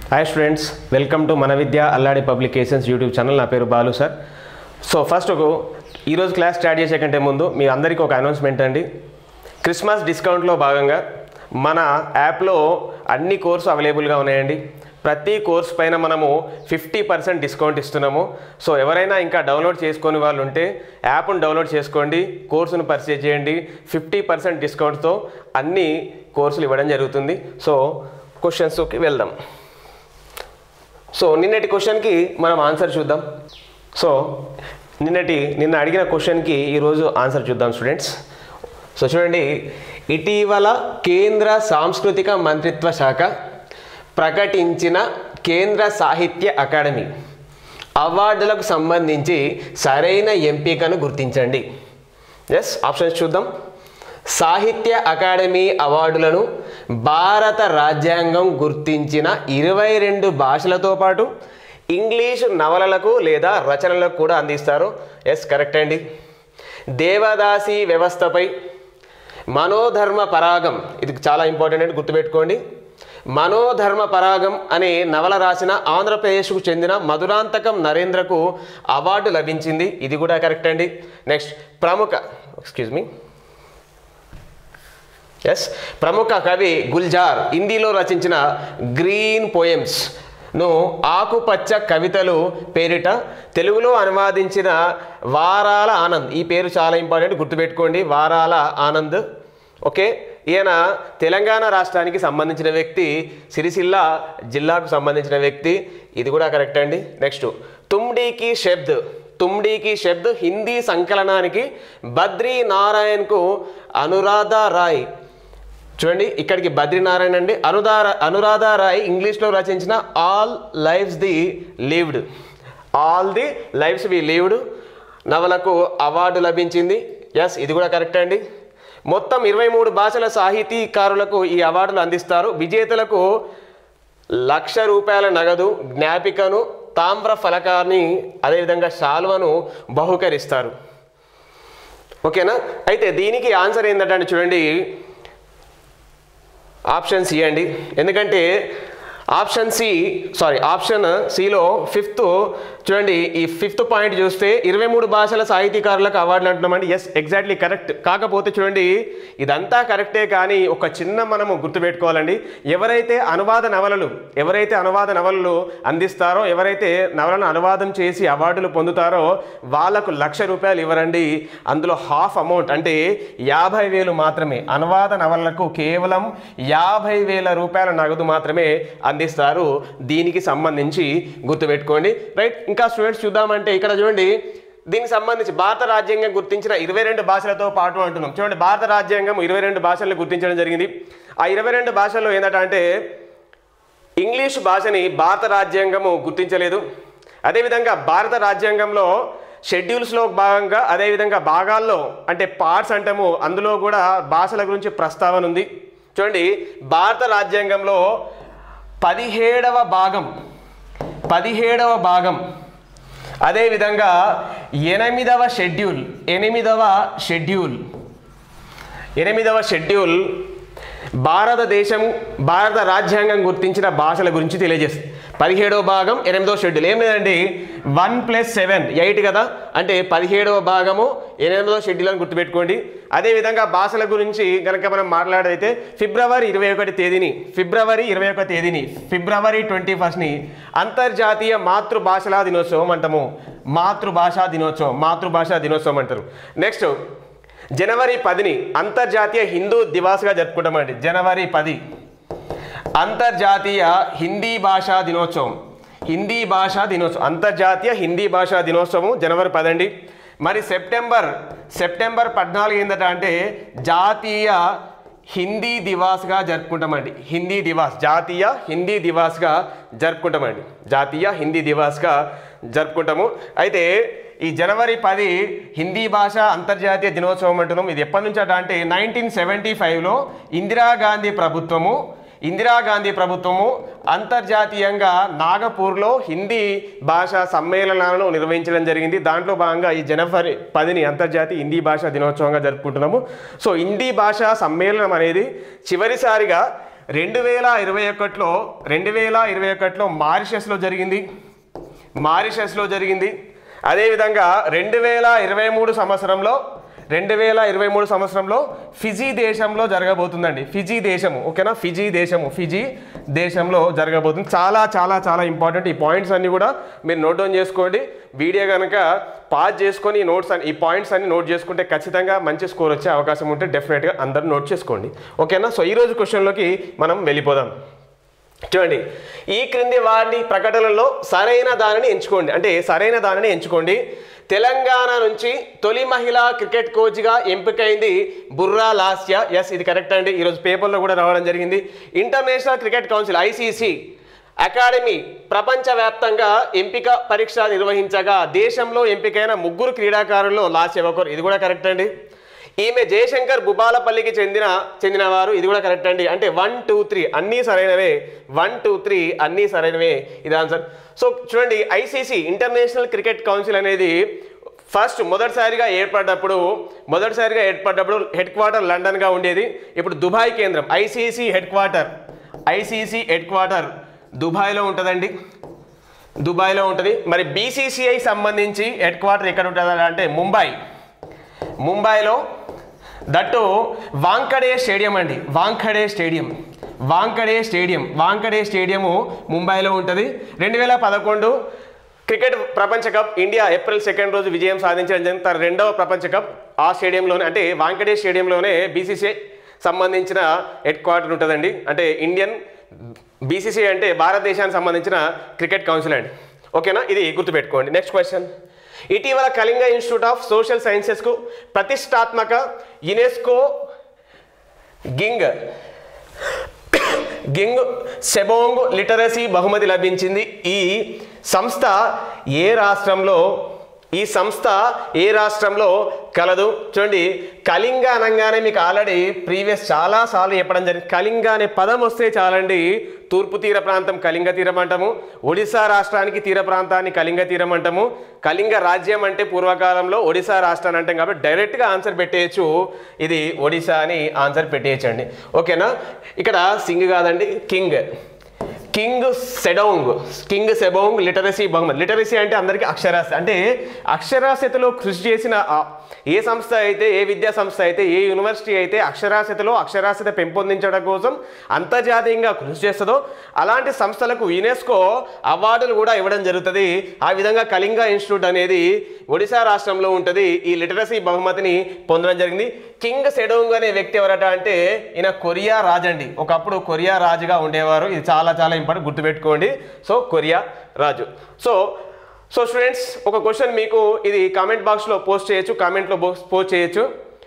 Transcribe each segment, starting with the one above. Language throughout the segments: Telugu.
హాయ్ స్టూడెంట్స్ వెల్కమ్ టు మన Vidya Alladi publications YouTube channel నా పేరు బాలు సార్ సో ఫస్ట్ ఒక ఈరోజు క్లాస్ స్టార్ట్ చేసే కంటే ముందు మీ అందరికీ ఒక అనౌన్స్మెంట్ అండి క్రిస్మస్ డిస్కౌంట్లో భాగంగా మన యాప్లో అన్ని కోర్సు అవైలబుల్గా ఉన్నాయండి ప్రతి కోర్స్ పైన మనము ఫిఫ్టీ పర్సెంట్ డిస్కౌంట్ ఇస్తున్నాము సో ఎవరైనా ఇంకా డౌన్లోడ్ చేసుకొని వాళ్ళు ఉంటే యాప్ను డౌన్లోడ్ చేసుకోండి కోర్సును పర్చేజ్ చేయండి ఫిఫ్టీ పర్సెంట్ డిస్కౌంట్తో అన్ని కోర్సులు ఇవ్వడం జరుగుతుంది సో క్వశ్చన్స్కి వెళ్దాం సో నిన్నటి క్వశ్చన్కి మనం ఆన్సర్ చూద్దాం సో నిన్నటి నిన్న అడిగిన క్వశ్చన్కి ఈరోజు ఆన్సర్ చూద్దాం స్టూడెంట్స్ సో చూడండి ఇటీవల కేంద్ర సాంస్కృతిక మంత్రిత్వ శాఖ ప్రకటించిన కేంద్ర సాహిత్య అకాడమీ అవార్డులకు సంబంధించి సరైన ఎంపికను గుర్తించండి ఎస్ ఆప్షన్స్ చూద్దాం సాహిత్య అకాడమీ అవార్డులను భారత రాజ్యాంగం గుర్తించిన ఇరవై రెండు భాషలతో పాటు ఇంగ్లీష్ నవలలకు లేదా రచనలకు కూడా అందిస్తారు ఎస్ కరెక్ట్ అండి దేవదాసి వ్యవస్థపై మనోధర్మ పరాగం ఇది చాలా ఇంపార్టెంట్ అండి గుర్తుపెట్టుకోండి మనోధర్మ పరాగం అనే నవల రాసిన ఆంధ్రప్రదేశ్కు చెందిన మధురాంతకం నరేంద్రకు అవార్డు లభించింది ఇది కూడా కరెక్ట్ అండి నెక్స్ట్ ప్రముఖ ఎక్స్క్యూజ్ మీ ఎస్ ప్రముఖ కవి గుల్జార్ హిందీలో రచించిన గ్రీన్ పోయమ్స్ ను ఆకుపచ్చ కవితలు పేరిట తెలుగులో అనువాదించిన వారాల ఆనంద్ ఈ పేరు చాలా ఇంపార్టెంట్ గుర్తుపెట్టుకోండి వారాల ఆనంద్ ఓకే ఈయన తెలంగాణ రాష్ట్రానికి సంబంధించిన వ్యక్తి సిరిసిల్ల జిల్లాకు సంబంధించిన వ్యక్తి ఇది కూడా కరెక్ట్ అండి నెక్స్ట్ తుమ్డీకి శబ్ద్ తుమ్డీకి శబ్ద్ హిందీ సంకలనానికి బద్రీ నారాయణ్కు అనురాధ రాయ్ చూడండి ఇక్కడికి బద్రీనారాయణ అండి అనురాధ అనురాధ రాయ్ ఇంగ్లీష్లో రచించిన all lifes the lived all the lifes we lived నవలకు అవార్డు లభించింది ఎస్ ఇది కూడా కరెక్ట్ అండి మొత్తం ఇరవై మూడు భాషల సాహితీకారులకు ఈ అవార్డులు అందిస్తారు విజేతలకు లక్ష రూపాయల నగదు జ్ఞాపికను తామ్ర ఫలకాన్ని అదేవిధంగా శాల్వను బహుకరిస్తారు ఓకేనా అయితే దీనికి ఆన్సర్ ఏంటంటే చూడండి ఆప్షన్ సి అండి ఎందుకంటే ఆప్షన్ సి సారీ ఆప్షన్ సిలో ఫిఫ్త్ చూడండి ఈ ఫిఫ్త్ పాయింట్ చూస్తే ఇరవై మూడు భాషల సాహితీకారులకు అవార్డులు అంటున్నామండి ఎస్ ఎగ్జాక్ట్లీ కరెక్ట్ కాకపోతే చూడండి ఇదంతా కరెక్టే కానీ ఒక చిన్న మనము గుర్తుపెట్టుకోవాలండి ఎవరైతే అనువాద నవలలు ఎవరైతే అనువాద నవలలు అందిస్తారో ఎవరైతే నవలను అనువాదం చేసి అవార్డులు పొందుతారో వాళ్ళకు లక్ష రూపాయలు ఇవ్వరండి అందులో హాఫ్ అమౌంట్ అంటే యాభై వేలు మాత్రమే అనువాద నవలలకు కేవలం యాభై వేల రూపాయల నగదు మాత్రమే అందిస్తారు దీనికి సంబంధించి గుర్తుపెట్టుకోండి రైట్ ఇంకా స్టూడెంట్స్ చూద్దామంటే ఇక్కడ చూడండి దీనికి సంబంధించి భారత రాజ్యాంగం గుర్తించిన ఇరవై రెండు భాషలతో పాటు అంటున్నాం చూడండి భారత రాజ్యాంగం ఇరవై రెండు భాషలను గుర్తించడం జరిగింది ఆ ఇరవై రెండు భాషల్లో ఏంటంటే ఇంగ్లీష్ భాషని భారత రాజ్యాంగము గుర్తించలేదు అదేవిధంగా భారత రాజ్యాంగంలో షెడ్యూల్స్లో భాగంగా అదేవిధంగా భాగాల్లో అంటే పార్ట్స్ అంటాము అందులో కూడా భాషల గురించి ప్రస్తావన ఉంది చూడండి భారత రాజ్యాంగంలో పదిహేడవ భాగం పదిహేడవ భాగం అదేవిధంగా ఎనిమిదవ షెడ్యూల్ ఎనిమిదవ షెడ్యూల్ ఎనిమిదవ షెడ్యూల్ భారతదేశం భారత రాజ్యాంగం గుర్తించిన భాషల గురించి తెలియజేస్తుంది పదిహేడవ భాగం ఎనిమిదవ షెడ్యూల్ ఏం లేదండి వన్ ప్లస్ సెవెన్ ఎయిట్ కదా అంటే పదిహేడవ భాగము ఎనిమిదవ షెడ్యూల్ అని గుర్తుపెట్టుకోండి అదేవిధంగా భాషల గురించి కనుక మనం మాట్లాడైతే ఫిబ్రవరి ఇరవై ఒకటి తేదీని ఫిబ్రవరి ఇరవై ఒక తేదీని ఫిబ్రవరి ట్వంటీ ఫస్ట్ని అంతర్జాతీయ మాతృభాషల దినోత్సవం అంటాము మాతృభాషా దినోత్సవం మాతృభాషా దినోత్సవం అంటారు నెక్స్ట్ జనవరి పదిని అంతర్జాతీయ హిందూ దివాస్గా జరుపుకుంటామండి జనవరి పది అంతర్జాతీయ హిందీ భాషా దినోత్సవం హిందీ భాషా దినోత్సవం అంతర్జాతీయ హిందీ భాషా దినోత్సవం జనవరి పదండి మరి సెప్టెంబర్ సెప్టెంబర్ పద్నాలుగు ఏంటంటే అంటే జాతీయ హిందీ దివాస్గా జరుపుకుంటామండి హిందీ దివాస్ జాతీయ హిందీ దివాస్గా జరుపుకుంటామండి జాతీయ హిందీ దివాస్గా జరుపుకుంటాము అయితే ఈ జనవరి పది హిందీ భాష అంతర్జాతీయ దినోత్సవం అంటున్నాం ఇది ఎప్పటి నుంచి అట అంటే నైన్టీన్ సెవెంటీ ఫైవ్లో ఇందిరాగాంధీ ప్రభుత్వము ఇందిరాగాంధీ ప్రభుత్వము అంతర్జాతీయంగా నాగపూర్లో హిందీ భాషా సమ్మేళనాలను నిర్వహించడం జరిగింది దాంట్లో భాగంగా ఈ జనవరి పదిని అంతర్జాతీయ హిందీ భాషా దినోత్సవంగా జరుపుకుంటున్నాము సో హిందీ భాషా సమ్మేళనం అనేది చివరిసారిగా రెండు వేల ఇరవై ఒకటిలో రెండు వేల ఇరవై ఒకటిలో మారిషస్లో జరిగింది మారిషస్లో జరిగింది అదేవిధంగా రెండు వేల ఇరవై మూడు సంవత్సరంలో రెండు వేల ఇరవై మూడు సంవత్సరంలో ఫిజీ దేశంలో జరగబోతుందండి ఫిజీ దేశము ఓకేనా ఫిజీ దేశము ఫిజీ దేశంలో జరగబోతుంది చాలా చాలా చాలా ఇంపార్టెంట్ ఈ పాయింట్స్ అన్ని కూడా మీరు నోట్ డౌన్ చేసుకోండి వీడియో కనుక పాజ్ చేసుకొని ఈ నోట్స్ అన్ని ఈ పాయింట్స్ అన్ని నోట్ చేసుకుంటే ఖచ్చితంగా మంచి స్కోర్ వచ్చే అవకాశం ఉంటే డెఫినెట్గా అందరూ నోట్ చేసుకోండి ఓకేనా సో ఈరోజు క్వశ్చన్లోకి మనం వెళ్ళిపోదాం చూడండి ఈ క్రింది వారిని ప్రకటనలో సరైన దానిని ఎంచుకోండి అంటే సరైన దానిని ఎంచుకోండి తెలంగాణ నుంచి తొలి మహిళా క్రికెట్ కోచ్గా ఎంపికైంది బుర్రా లాస్య ఎస్ ఇది కరెక్ట్ అండి ఈరోజు పేపర్లో కూడా రావడం జరిగింది international cricket council ICC academy ప్రపంచవ్యాప్తంగా ఎంపిక పరీక్ష నిర్వహించగా దేశంలో ఎంపికైన ముగ్గురు క్రీడాకారుల్లో లాస్య ఒకరు ఇది కూడా కరెక్ట్ అండి ఈమె జయశంకర్ భూపాలపల్లికి చెందిన చెందినవారు ఇది కూడా కరెక్ట్ అండి అంటే వన్ టూ త్రీ అన్నీ సరైనవే వన్ టూ త్రీ అన్నీ సరైనవే ఇది ఆన్సర్ సో చూడండి ఐసీసీ ఇంటర్నేషనల్ క్రికెట్ కౌన్సిల్ అనేది ఫస్ట్ మొదటిసారిగా ఏర్పడ్డప్పుడు మొదటిసారిగా ఏర్పడ్డప్పుడు హెడ్ క్వార్టర్ లండన్గా ఉండేది ఇప్పుడు దుబాయ్ కేంద్రం ICC headquarter ICC headquarter దుబాయ్లో ఉంటుందండి దుబాయ్లో ఉంటుంది మరి బీసీసీఐ సంబంధించి హెడ్ క్వార్టర్ ఎక్కడ ఉంటుంది అంటే ముంబై ముంబైలో దట్టు వాంకడే స్టేడియం అండి Wankhede stadium Wankhede stadium Wankhede stadium ముంబైలో ఉంటుంది రెండు వేల పదకొండు క్రికెట్ ప్రపంచ కప్ ఇండియా ఏప్రిల్ సెకండ్ రోజు విజయం సాధించడం జరిగింది తన రెండవ ప్రపంచ కప్ ఆ స్టేడియంలోనే అంటే వాంకడే స్టేడియంలోనే బీసీసీఐ సంబంధించిన హెడ్ క్వార్టర్ ఉంటుందండి అంటే ఇండియన్ బీసీసీఐ అంటే భారతదేశానికి సంబంధించిన క్రికెట్ కౌన్సిల్ అండి ఓకేనా ఇది గుర్తుపెట్టుకోండి నెక్స్ట్ క్వశ్చన్ ఇటీవల కళింగ ఇన్స్టిట్యూట్ ఆఫ్ సోషల్ సైన్సెస్కు ప్రతిష్టాత్మక యునెస్కో గింగ్ గింగ్ సెబోంగ్ లిటరసీ బహుమతి లభించింది ఈ సంస్థ ఏ రాష్ట్రంలో ఈ సంస్థ ఏ రాష్ట్రంలో కలదు చూడండి కళింగ అనగానే మీకు ఆల్రెడీ ప్రీవియస్ చాలా సార్లు చెప్పడం జరిగింది కళింగ అనే పదం వస్తే చాలండి తూర్పు తీర ప్రాంతం కళింగ తీరం అంటాము ఒడిశా రాష్ట్రానికి తీర ప్రాంతాన్ని కళింగ తీరం అంటాము కళింగ రాజ్యం అంటే పూర్వకాలంలో ఒడిశా రాష్ట్రాన్ని అంటాం కాబట్టి డైరెక్ట్గా ఆన్సర్ పెట్టేయచ్చు ఇది ఒడిశా అని ఆన్సర్ పెట్టేయచ్చండి ఓకేనా ఇక్కడ సింగ్ కాదండి కింగ్ కింగ్ సెడౌంగ్ కింగ్ సెబౌంగ్ లిటరసీ బహుమతి లిటరసీ అంటే అందరికీ అక్షరాస్యత అంటే అక్షరాస్యతలో కృషి చేసిన ఆ- ఏ సంస్థ అయితే ఏ విద్యా సంస్థ అయితే ఏ యూనివర్సిటీ అయితే అక్షరాస్యతలో అక్షరాస్యత పెంపొందించడం కోసం అంతర్జాతీయంగా కృషి చేస్తుందో అలాంటి సంస్థలకు యునెస్కో అవార్డులు కూడా ఇవ్వడం జరుగుతుంది ఆ విధంగా కళింగ ఇన్స్టిట్యూట్ అనేది ఒడిశా రాష్ట్రంలో ఉంటుంది ఈ లిటరసీ బహుమతిని పొందడం జరిగింది కింగ్ సెడోంగ్ అనే వ్యక్తి ఎవరట అంటే ఈయన కొరియా రాజు అండి ఒకప్పుడు కొరియా రాజుగా ఉండేవారు ఇది చాలా చాలా ఇంపార్టెంట్ గుర్తుపెట్టుకోండి సో కొరియా రాజు సో సో స్టూడెంట్స్ ఒక క్వశ్చన్ మీకు ఇది కామెంట్ బాక్స్లో పోస్ట్ చేయొచ్చు కామెంట్లో పోస్ట్ చేయొచ్చు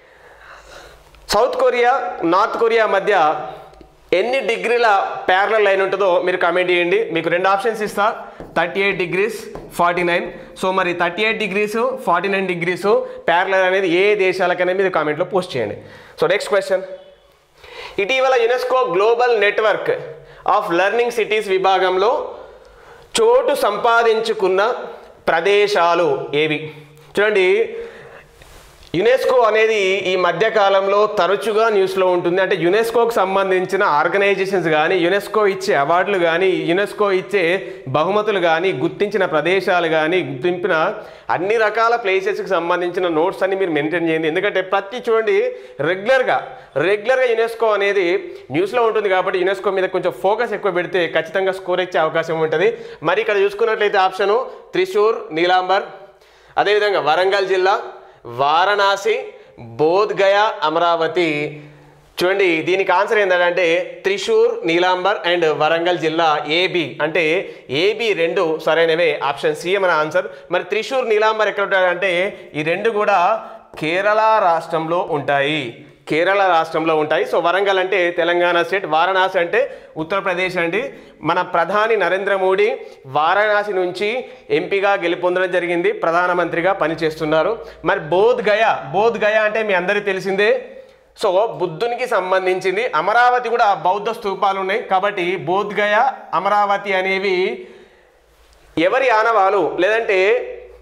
సౌత్ కొరియా నార్త్ కొరియా మధ్య ఎన్ని డిగ్రీల ప్యారలల్ లైన్ ఉంటుందో మీరు కామెంట్ చేయండి మీకు రెండు ఆప్షన్స్ ఇస్తా thirty eight degrees forty nine so మరి thirty eight degrees forty nine degrees parallel అనేది ఏ దేశాలకనే మీరు కామెంట్లో పోస్ట్ చేయండి సో నెక్స్ట్ క్వశ్చన్ ఇటీవల UNESCO global network of learning cities విభాగంలో చోటు సంపాదించుకున్న ప్రదేశాలు ఏవి చూడండి యునెస్కో అనేది ఈ మధ్య కాలంలో తరచుగా న్యూస్లో ఉంటుంది అంటే యునెస్కోకు సంబంధించిన ఆర్గనైజేషన్స్ కానీ యునెస్కో ఇచ్చే అవార్డులు కానీ యునెస్కో ఇచ్చే బహుమతులు కానీ గుర్తించిన ప్రదేశాలు కానీ గుర్తింపిన అన్ని రకాల ప్లేసెస్కి సంబంధించిన నోట్స్ అన్ని మీరు మెయింటైన్ చేయండి ఎందుకంటే ప్రతి చూడండి రెగ్యులర్గా రెగ్యులర్గా యునెస్కో అనేది న్యూస్లో ఉంటుంది కాబట్టి యునెస్కో మీద కొంచెం ఫోకస్ ఎక్కువ పెడితే ఖచ్చితంగా స్కోర్ ఇచ్చే అవకాశం ఉంటుంది మరి ఇక్కడ చూసుకున్నట్లయితే ఆప్షను త్రిశూర్ నీలాంబర్ అదేవిధంగా వరంగల్ జిల్లా వారణాసి బోధ్గయ అమరావతి చూడండి దీనికి ఆన్సర్ ఏంటంటే త్రిశూర్ నీలాంబర్ అండ్ వరంగల్ జిల్లా ఏబి అంటే ఏబి రెండు సరైనవే ఆప్షన్ సి మన ఆన్సర్ మరి త్రిశూర్ నీలాంబర్ ఎక్కడ ఉంటాయంటే ఈ రెండు కూడా కేరళ రాష్ట్రంలో ఉంటాయి కేరళ రాష్ట్రంలో ఉంటాయి సో వరంగల్ అంటే తెలంగాణ స్టేట్ వారణాసి అంటే ఉత్తరప్రదేశ్ అండి మన ప్రధాని నరేంద్ర మోడీ వారణాసి నుంచి ఎంపీగా గెలుపొందడం జరిగింది ప్రధానమంత్రిగా పనిచేస్తున్నారు మరి బోధ్ గయా బోధ్ గయా అంటే మీ అందరికీ తెలిసిందే సో బుద్ధునికి సంబంధించింది అమరావతి కూడా బౌద్ధ స్తూపాలు ఉన్నాయి కాబట్టి బోధ్ గయా అమరావతి అనేవి ఎవరి ఆనవాలు లేదంటే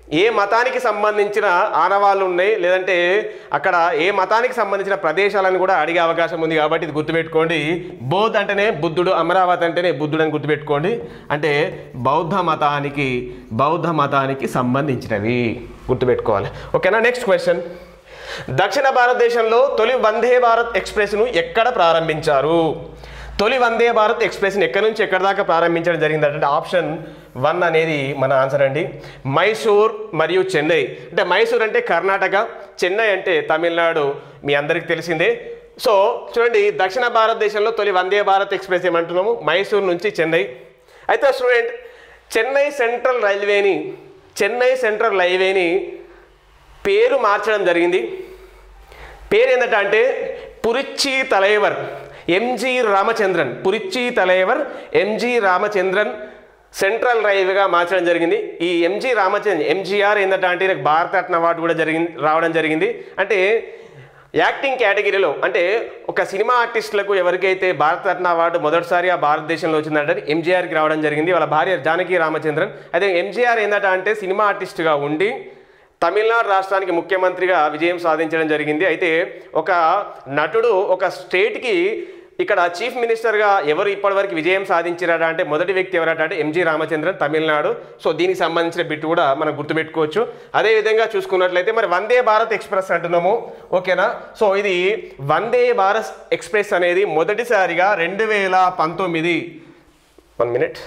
ఏ మతానికి సంబంధించిన ఆనవాళ్ళు ఉన్నాయి లేదంటే అక్కడ ఏ మతానికి సంబంధించిన ప్రదేశాలను కూడా అడిగే అవకాశం ఉంది కాబట్టి ఇది గుర్తుపెట్టుకోండి బౌద్ధ్ అంటేనే బుద్ధుడు అమరావతి అంటేనే బుద్ధుడు అని గుర్తుపెట్టుకోండి అంటే బౌద్ధ మతానికి బౌద్ధ మతానికి సంబంధించినవి గుర్తుపెట్టుకోవాలి ఓకేనా నెక్స్ట్ క్వశ్చన్ దక్షిణ భారతదేశంలో తొలి వందే భారత్ ఎక్స్ప్రెస్ను ఎక్కడ ప్రారంభించారు తొలి వందే భారత్ ఎక్స్ప్రెస్ని ఎక్కడి నుంచి ఎక్కడి దాకా ప్రారంభించడం జరిగింది అంటే ఆప్షన్ వన్ అనేది మన ఆన్సర్ అండి మైసూర్ మరియు చెన్నై అంటే మైసూర్ అంటే కర్ణాటక చెన్నై అంటే తమిళనాడు మీ అందరికీ తెలిసిందే సో చూడండి దక్షిణ భారతదేశంలో తొలి వందే భారత్ ఎక్స్ప్రెస్ ఏమంటున్నాము మైసూర్ నుంచి చెన్నై అయితే స్టూడెంట్ చెన్నై సెంట్రల్ రైల్వేని చెన్నై సెంట్రల్ రైల్వేని పేరు మార్చడం జరిగింది పేరు ఏంటంటే అంటే పురిచ్చి తలైవర్ ఎంజి రామచంద్రన్ పురిచ్చి తలైవర్ ఎంజి రామచంద్రన్ సెంట్రల్ రైల్వేగా మార్చడం జరిగింది ఈ ఎంజి రామచంద్రన్ ఎంజీఆర్ ఏంటంటే అంటే ఈయనకు భారతరత్న అవార్డు కూడా జరిగింది రావడం జరిగింది అంటే యాక్టింగ్ కేటగిరీలో అంటే ఒక సినిమా ఆర్టిస్టులకు ఎవరికైతే భారతరత్న అవార్డు మొదటిసారి ఆ భారతదేశంలో వచ్చిందంటే ఎంజీఆర్కి రావడం జరిగింది వాళ్ళ భార్య జానకి రామచంద్రన్ అయితే ఎంజీఆర్ ఏంటంటే అంటే సినిమా ఆర్టిస్ట్గా ఉండి తమిళనాడు రాష్ట్రానికి ముఖ్యమంత్రిగా విజయం సాధించడం జరిగింది అయితే ఒక నటుడు ఒక స్టేట్కి ఇక్కడ చీఫ్ మినిస్టర్గా ఎవరు ఇప్పటివరకు విజయం సాధించారట అంటే మొదటి వ్యక్తి ఎవరట అంటే ఎంజి రామచంద్రన్ తమిళనాడు సో దీనికి సంబంధించిన బిట్ కూడా మనం గుర్తుపెట్టుకోవచ్చు అదేవిధంగా చూసుకున్నట్లయితే మరి వందే భారత్ ఎక్స్ప్రెస్ అంటున్నాము ఓకేనా సో ఇది వందే భారత్ ఎక్స్ప్రెస్ అనేది మొదటిసారిగా రెండు వేల పంతొమ్మిది వన్ మినిట్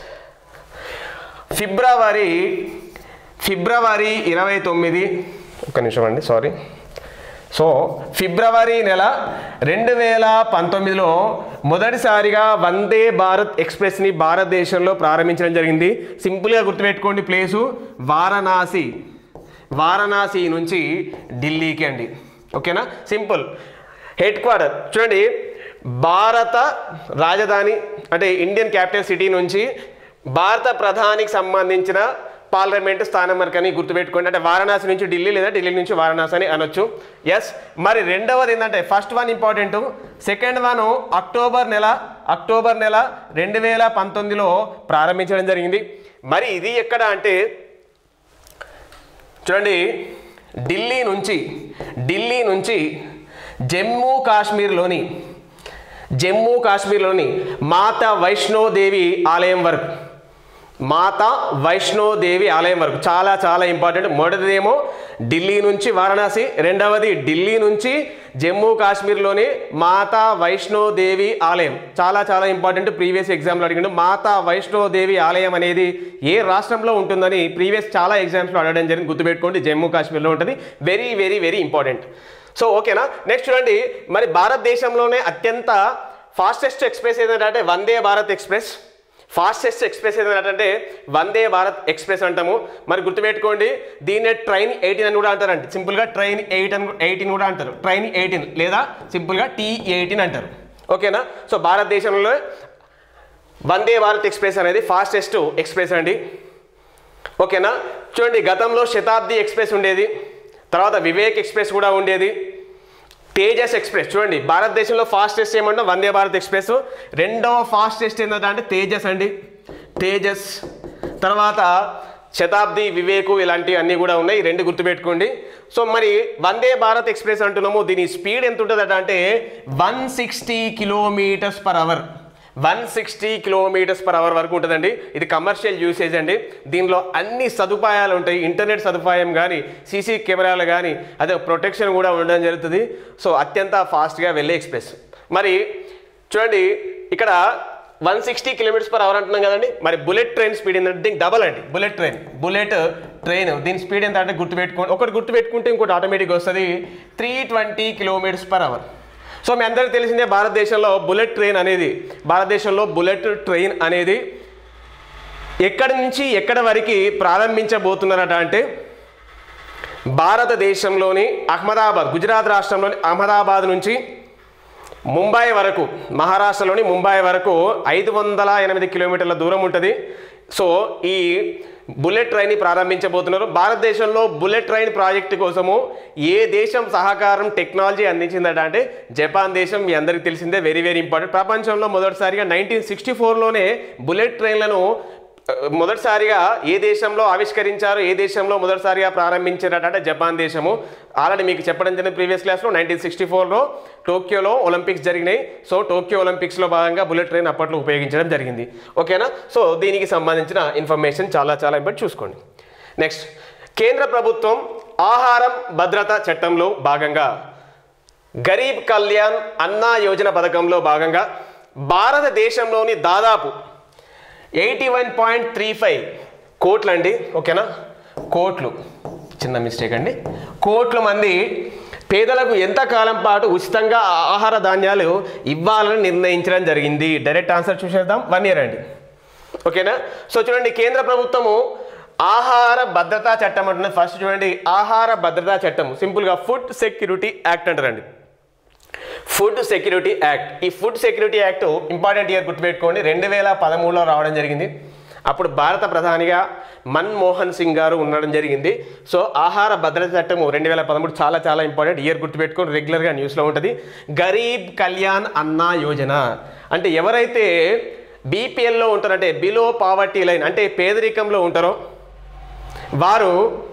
ఫిబ్రవరి ఫిబ్రవరి ఇరవై తొమ్మిది ఒక్క నిమిషం అండి సారీ సో ఫిబ్రవరి నెల రెండు వేల పంతొమ్మిదిలో మొదటిసారిగా వందే భారత్ ఎక్స్ప్రెస్ని భారతదేశంలో ప్రారంభించడం జరిగింది సింపుల్గా గుర్తుపెట్టుకోండి ప్లేసు వారణాసి వారణాసి నుంచి ఢిల్లీకి అండి ఓకేనా సింపుల్ హెడ్ క్వార్టర్ చూడండి భారత రాజధాని అంటే ఇండియన్ క్యాపిటల్ సిటీ నుంచి భారత ప్రధానికి సంబంధించిన పార్లమెంట్ స్థానం వరకు అని గుర్తుపెట్టుకోండి అంటే వారణాసి నుంచి ఢిల్లీ లేదా ఢిల్లీ నుంచి వారణాసి అని అనొచ్చు ఎస్ మరి రెండవది ఏంటంటే first one important second one October నెల అక్టోబర్ నెల రెండు వేల పంతొమ్మిదిలో ప్రారంభించడం జరిగింది మరి ఇది ఎక్కడ అంటే చూడండి ఢిల్లీ నుంచి ఢిల్లీ నుంచి జమ్మూ కాశ్మీర్లోని జమ్మూ కాశ్మీర్లోని మాతా వైష్ణోదేవి ఆలయం వరకు మాతా వైష్ణోదేవి ఆలయం వరకు చాలా చాలా ఇంపార్టెంట్ మొదటిదేమో ఢిల్లీ నుంచి వారణాసి రెండవది ఢిల్లీ నుంచి జమ్మూ కాశ్మీర్లోని మాతా వైష్ణోదేవి ఆలయం చాలా చాలా ఇంపార్టెంట్ ప్రీవియస్ ఎగ్జామ్లో అడిగిండు మాతా వైష్ణోదేవి ఆలయం అనేది ఏ రాష్ట్రంలో ఉంటుందని ప్రీవియస్ చాలా ఎగ్జామ్స్లో అడగడం జరిగింది గుర్తుపెట్టుకోండి జమ్మూ కాశ్మీర్లో ఉంటుంది very very very important so ఓకేనా నెక్స్ట్ చూడండి మరి భారతదేశంలోనే అత్యంత ఫాస్టెస్ట్ ఎక్స్ప్రెస్ ఏంటంటే Vande Bharat express fastest express ఏంటంటే వందే భారత్ ఎక్స్ప్రెస్ అంటాము మరి గుర్తుపెట్టుకోండి దీన్నే ట్రైన్ ఎయిటీన్ అని కూడా అంటారండి సింపుల్గా ట్రైన్ ఎయిట్ అని ఎయిటీన్ కూడా అంటారు ట్రైన్ ఎయిటీన్ లేదా సింపుల్గా టీ ఎయిటీన్ అంటారు ఓకేనా సో భారతదేశంలో వందే భారత్ ఎక్స్ప్రెస్ అనేది ఫాస్టెస్ట్ ఎక్స్ప్రెస్ అండి ఓకేనా చూడండి గతంలో శతాబ్ది ఎక్స్ప్రెస్ ఉండేది తర్వాత వివేక్ ఎక్స్ప్రెస్ కూడా ఉండేది తేజస్ ఎక్స్ప్రెస్ చూడండి భారతదేశంలో ఫాస్టెస్ట్ ఏమంటే వందే భారత్ ఎక్స్ప్రెస్ రెండవ ఫాస్టెస్ట్ ఏంటంటే తేజస్ అండి తేజస్ తర్వాత శతాబ్ది వివేకు ఇలాంటివి అన్నీ కూడా ఉన్నాయి ఈ రెండు గుర్తుపెట్టుకోండి సో మరి వందే భారత్ ఎక్స్ప్రెస్ అంటున్నాము దీని స్పీడ్ ఎంత ఉంటుందట అంటే one sixty kilometres per hour one sixty kilometres per hour వరకు ఉంటుందండి ఇది కమర్షియల్ యూసేజ్ అండి దీనిలో అన్ని సదుపాయాలు ఉంటాయి ఇంటర్నెట్ సదుపాయం కానీ సీసీ కెమెరాలు కానీ అదే ప్రొటెక్షన్ కూడా ఉండడం జరుగుతుంది సో అత్యంత ఫాస్ట్గా వెళ్ళే ఎక్స్ప్రెస్ మరి చూడండి ఇక్కడ one sixty kilometres per hour అంటున్నాం కదండి మరి బుల్లెట్ ట్రైన్ స్పీడ్ ఏంటంటే దీనికి డబల్ అండి బుల్లెట్ ట్రైన్ బుల్లెట్ ట్రైన్ దీని స్పీడ్ ఎంత అంటే గుర్తుపెట్టుకోండి ఒకటి గుర్తుపెట్టుకుంటే ఇంకోటి ఆటోమేటిక్గా వస్తుంది three twenty kilometres per hour so మీ అందరికీ తెలిసిందే భారతదేశంలో బుల్లెట్ ట్రైన్ అనేది భారతదేశంలో బుల్లెట్ ట్రైన్ అనేది ఎక్కడి నుంచి ఎక్కడి వరకు ప్రారంభించబోతున్నారట అంటే భారతదేశంలోని అహ్మదాబాద్ గుజరాత్ రాష్ట్రంలోని అహ్మదాబాద్ నుంచి ముంబై వరకు మహారాష్ట్రలోని ముంబై వరకు ఐదు వందల ఎనిమిది కిలోమీటర్ల దూరం ఉంటుంది సో ఈ బుల్లెట్ ట్రైన్ని ప్రారంభించబోతున్నారు భారతదేశంలో బుల్లెట్ ట్రైన్ ప్రాజెక్టు కోసము ఏ దేశం సహకారం టెక్నాలజీ అందించిందట అంటే జపాన్ దేశం మీ అందరికీ తెలిసిందే వెరీ వెరీ ఇంపార్టెంట్ ప్రపంచంలో మొదటిసారిగా నైన్టీన్ సిక్స్టీ ఫోర్లోనే బుల్లెట్ ట్రైన్లను ఆ, మొదటిసారిగా ఏ దేశంలో ఆవిష్కరించారు ఏ దేశంలో మొదటిసారిగా ప్రారంభించారట అంటే జపాన్ దేశము ఆల్రెడీ మీకు చెప్పడం జరిగింది ప్రీవియస్ క్లాస్లో నైన్టీన్ సిక్స్టీ ఫోర్లో టోక్యోలో ఒలింపిక్స్ జరిగినాయి సో టోక్యో ఒలింపిక్స్లో భాగంగా బుల్లెట్ ట్రైన్ అప్పట్లో ఉపయోగించడం జరిగింది ఓకేనా సో దీనికి సంబంధించిన ఇన్ఫర్మేషన్ చాలా చాలా ఇంపార్టెంట్ చూసుకోండి నెక్స్ట్ కేంద్ర ప్రభుత్వం ఆహారం భద్రత చట్టంలో భాగంగా గరీబ్ కళ్యాణ్ అన్నా యోజన పథకంలో భాగంగా భారతదేశంలోని దాదాపు eighty one point three five కోట్లు అండి ఓకేనా కోట్లు చిన్న మిస్టేక్ అండి కోట్ల మంది పేదలకు ఎంత కాలం పాటు ఉచితంగా ఆహార ధాన్యాలు ఇవ్వాలని నిర్ణయించడం జరిగింది డైరెక్ట్ ఆన్సర్ చూసేద్దాం వన్ ఇయర్ అండి ఓకేనా సో చూడండి కేంద్ర ప్రభుత్వము ఆహార భద్రతా చట్టం అంటున్నది ఫస్ట్ చూడండి ఆహార భద్రతా చట్టం సింపుల్గా ఫుడ్ సెక్యూరిటీ యాక్ట్ అంటారండి ఫుడ్ సెక్యూరిటీ యాక్ట్ ఈ food security act important year గుర్తుపెట్టుకోండి రెండు వేల పదమూడులో రావడం జరిగింది అప్పుడు భారత ప్రధానిగా మన్మోహన్ సింగ్ గారు ఉండడం జరిగింది సో ఆహార భద్రత చట్టము రెండు వేల పదమూడు చాలా చాలా ఇంపార్టెంట్ ఇయర్ గుర్తుపెట్టుకొని రెగ్యులర్గా న్యూస్లో ఉంటుంది గరీబ్ కళ్యాణ్ అన్నా యోజన అంటే ఎవరైతే బీపీఎల్లో ఉంటారంటే బిలో పావర్టీ లైన్ అంటే పేదరికంలో ఉంటారో వారు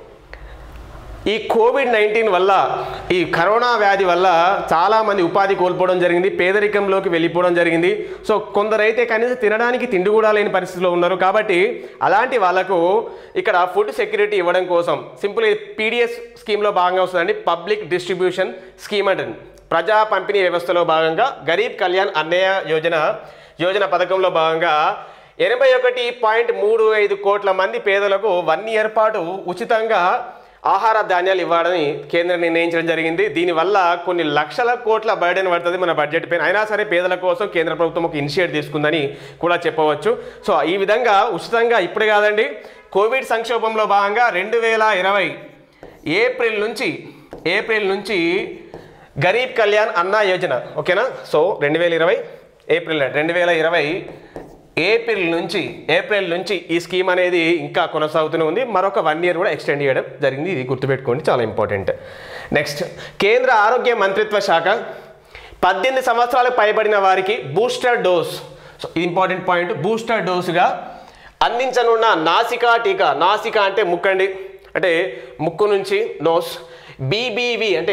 ఈ కోవిడ్ నైన్టీన్ వల్ల ఈ కరోనా వ్యాధి వల్ల చాలామంది ఉపాధి కోల్పోవడం జరిగింది పేదరికంలోకి వెళ్ళిపోవడం జరిగింది సో కొందరైతే కనీసం తినడానికి తిండి కూడా లేని పరిస్థితిలో ఉన్నారు కాబట్టి అలాంటి వాళ్ళకు ఇక్కడ ఫుడ్ సెక్యూరిటీ ఇవ్వడం కోసం సింపుల్ పీడిఎస్ స్కీమ్లో భాగంగా వస్తుందండి పబ్లిక్ డిస్ట్రిబ్యూషన్ స్కీమ్ అంటుంది ప్రజా పంపిణీ వ్యవస్థలో భాగంగా గరీబ్ కళ్యాణ్ అన్నయ్య యోజన యోజన పథకంలో భాగంగా ఎనభై ఒకటి పాయింట్ మూడు ఐదు కోట్ల మంది పేదలకు వన్ ఇయర్ పాటు ఉచితంగా ఆహార ధాన్యాలు ఇవ్వాలని కేంద్రం నిర్ణయించడం జరిగింది దీనివల్ల కొన్ని లక్షల కోట్ల బర్డెన్ పడుతుంది మన బడ్జెట్ పైన అయినా సరే పేదల కోసం కేంద్ర ప్రభుత్వం ఒక ఇనిషియేట్ తీసుకుందని కూడా చెప్పవచ్చు సో ఈ విధంగా ఉచితంగా ఇప్పుడు కాదండి కోవిడ్ సంక్షోభంలో భాగంగా రెండు వేల ఇరవై ఏప్రిల్ నుంచి ఏప్రిల్ నుంచి గరీబ్ కళ్యాణ్ అన్నా యోజన ఓకేనా సో రెండు వేల ఇరవై ఏప్రిల్ రెండు వేల ఇరవై ఏప్రిల్ నుంచి ఏప్రిల్ నుంచి ఈ స్కీమ్ అనేది ఇంకా కొనసాగుతూనే ఉంది మరొక వన్ ఇయర్ కూడా ఎక్స్టెండ్ చేయడం జరిగింది ఇది గుర్తుపెట్టుకోండి చాలా ఇంపార్టెంట్ నెక్స్ట్ కేంద్ర ఆరోగ్య మంత్రిత్వ శాఖ పద్దెనిమిది సంవత్సరాలకు పైబడిన వారికి బూస్టర్ డోస్ సో ఇది ఇంపార్టెంట్ పాయింట్ బూస్టర్ డోసుగా అందించనున్న నాసికా టీకా నాసికా అంటే ముక్కండి అంటే ముక్కు నుంచి నోస్ బీబీవి అంటే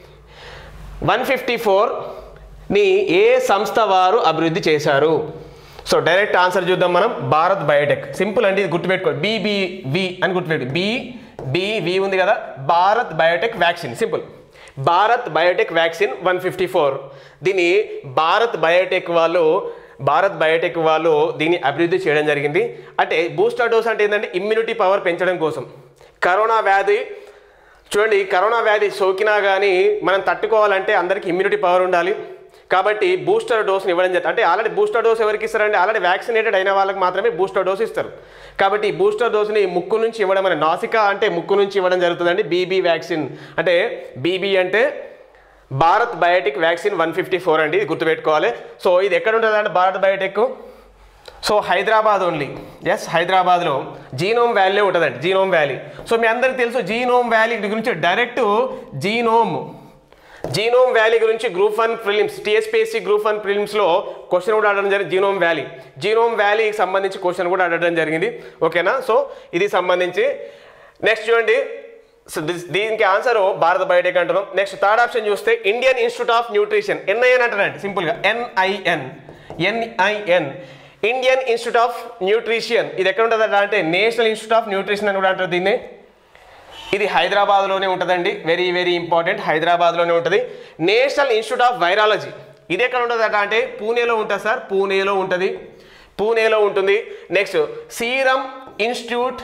వన్ ఫిఫ్టీ ఫోర్ని ఏ సంస్థ వారు అభివృద్ధి చేశారు సో డైరెక్ట్ ఆన్సర్ చూద్దాం మనం భారత్ బయోటెక్ సింపుల్ అండి ఇది గుర్తుపెట్టుకోండి బీబీవి అని గుర్తుపెట్టు బి బివి ఉంది కదా Bharat Biotech vaccine simple Bharat Biotech vaccine one fifty four దీన్ని భారత్ బయోటెక్ వాళ్ళు భారత్ బయోటెక్ వాళ్ళు దీన్ని అభివృద్ధి చేయడం జరిగింది అంటే బూస్టర్ డోస్ అంటే ఏంటంటే ఇమ్యూనిటీ పవర్ పెంచడం కోసం కరోనా వ్యాధి చూడండి కరోనా వ్యాధి సోకినా కానీ మనం తట్టుకోవాలంటే అందరికీ ఇమ్యూనిటీ పవర్ ఉండాలి కాబట్టి బూస్టర్ డోస్ని ఇవ్వడం జరుగుతుంది అంటే ఆల్రెడీ బూస్టర్ డోస్ ఎవరికి ఇస్తారంటే ఆల్రెడీ వ్యాక్సినేటెడ్ అయిన వాళ్ళకి మాత్రమే బూస్టర్ డోస్ ఇస్తారు కాబట్టి ఈ బూస్టర్ డోస్ని ముక్కు నుంచి ఇవ్వడం అనే నాసికా అంటే ముక్కు నుంచి ఇవ్వడం జరుగుతుందండి బీబీ వ్యాక్సిన్ అంటే బీబీ అంటే Bharat biotic vaccine one fifty four అండి ఇది గుర్తుపెట్టుకోవాలి సో ఇది ఎక్కడ ఉంటుంది అంటే Bharat Biotech so Hyderabad only yes హైదరాబాద్లో జీనోమ్ వ్యాలీ ఉంటుందండి జీనోమ్ వ్యాలీ సో మీ అందరికీ తెలుసు జీనోమ్ వ్యాలీ గురించి డైరెక్ట్ జీనోమ్ జీనోమ్ వ్యాలీ గురించి group one prelims TSPSC group one ప్రిలిమ్స్లో క్వశ్చన్ కూడా అడగడం జరిగింది జీనోమ్ వ్యాలీ జీనోమ్ వ్యాలీకి సంబంధించి క్వశ్చన్ కూడా అడగడం జరిగింది ఓకేనా సో ఇది సంబంధించి నెక్స్ట్ చూడండి సో దిస్- దీనికి ఆన్సర్ భారత బయోటెక్ అంటున్నాం నెక్స్ట్ థర్డ్ ఆప్షన్ చూస్తే Indian institute of nutrition NIN అంటారండి సింపుల్గా NIN NIN Indian institute of nutrition ఇది ఎక్కడ ఉంటుంది అంటే నేషనల్ ఇన్స్టిట్యూట్ ఆఫ్ న్యూట్రిషన్ అని కూడా అంటారు దీన్ని ఇది హైదరాబాద్లోనే ఉంటుందండి వెరీ వెరీ ఇంపార్టెంట్ హైదరాబాద్లోనే ఉంటుంది నేషనల్ ఇన్స్టిట్యూట్ ఆఫ్ వైరాలజీ ఇది ఎక్కడ ఉంటుంది అంటే పూణేలో ఉంటుంది సార్ పూణేలో ఉంటుంది పూణేలో ఉంటుంది next Serum Institute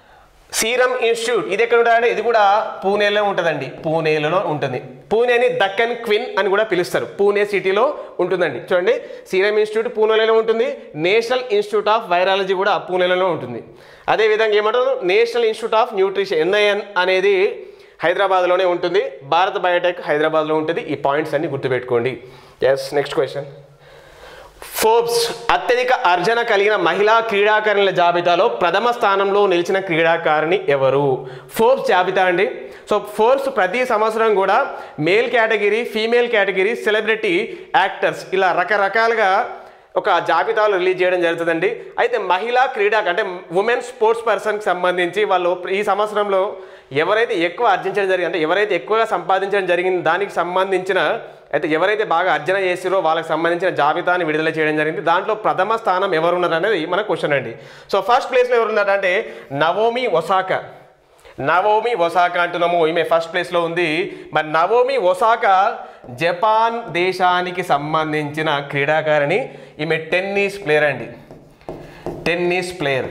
Serum Institute ఇది ఎక్కడ ఉంటుంది ఇది కూడా పూణేలో ఉంటుందండి పూణేలో ఉంటుంది పూణేని దక్కన్ క్విన్ అని కూడా పిలుస్తారు పూణే సిటీలో ఉంటుందండి చూడండి సీరం ఇన్స్టిట్యూట్ పూణేలో ఉంటుంది నేషనల్ ఇన్స్టిట్యూట్ ఆఫ్ వైరాలజీ కూడా పూణేలో ఉంటుంది అదేవిధంగా ఏమంటారు National Institute of nutrition NIN అనేది హైదరాబాద్లోనే ఉంటుంది భారత్ బయోటెక్ హైదరాబాద్లో ఉంటుంది ఈ పాయింట్స్ అన్ని గుర్తుపెట్టుకోండి ఎస్ నెక్స్ట్ క్వశ్చన్ ఫోర్బ్స్ అత్యధిక అర్జన కలిగిన మహిళా క్రీడాకారుల జాబితాలో ప్రథమ స్థానంలో నిలిచిన క్రీడాకారిణి ఎవరు ఫోర్బ్స్ జాబితా అండి సో ఫోర్బ్స్ ప్రతి సంవత్సరం కూడా male category female category celebrity actors ఇలా రకరకాలుగా ఒక జాబితాలు రిలీజ్ చేయడం జరుగుతుందండి అయితే మహిళా క్రీడా అంటే ఉమెన్ స్పోర్ట్స్ పర్సన్కి సంబంధించి వాళ్ళు ఈ సంవత్సరంలో ఎవరైతే ఎక్కువ ఆర్జించడం జరిగింది అంటే ఎవరైతే ఎక్కువగా సంపాదించడం జరిగింది దానికి సంబంధించిన అయితే ఎవరైతే బాగా అర్జన చేసిరో వాళ్ళకి సంబంధించిన జాబితాని విడుదల చేయడం జరిగింది దాంట్లో ప్రథమ స్థానం ఎవరున్నారు అనేది మన క్వశ్చన్ అండి సో ఫస్ట్ ప్లేస్లో ఎవరున్నారు అంటే నవోమి ఒసాకా నవోమి ఒసాకా అంటున్నాము ఈమె ఫస్ట్ ప్లేస్లో ఉంది మరి నవోమి ఒసాకా జపాన్ దేశానికి సంబంధించిన క్రీడాకారిణి ఈమె టెన్నిస్ ప్లేయర్ అండి టెన్నిస్ ప్లేయర్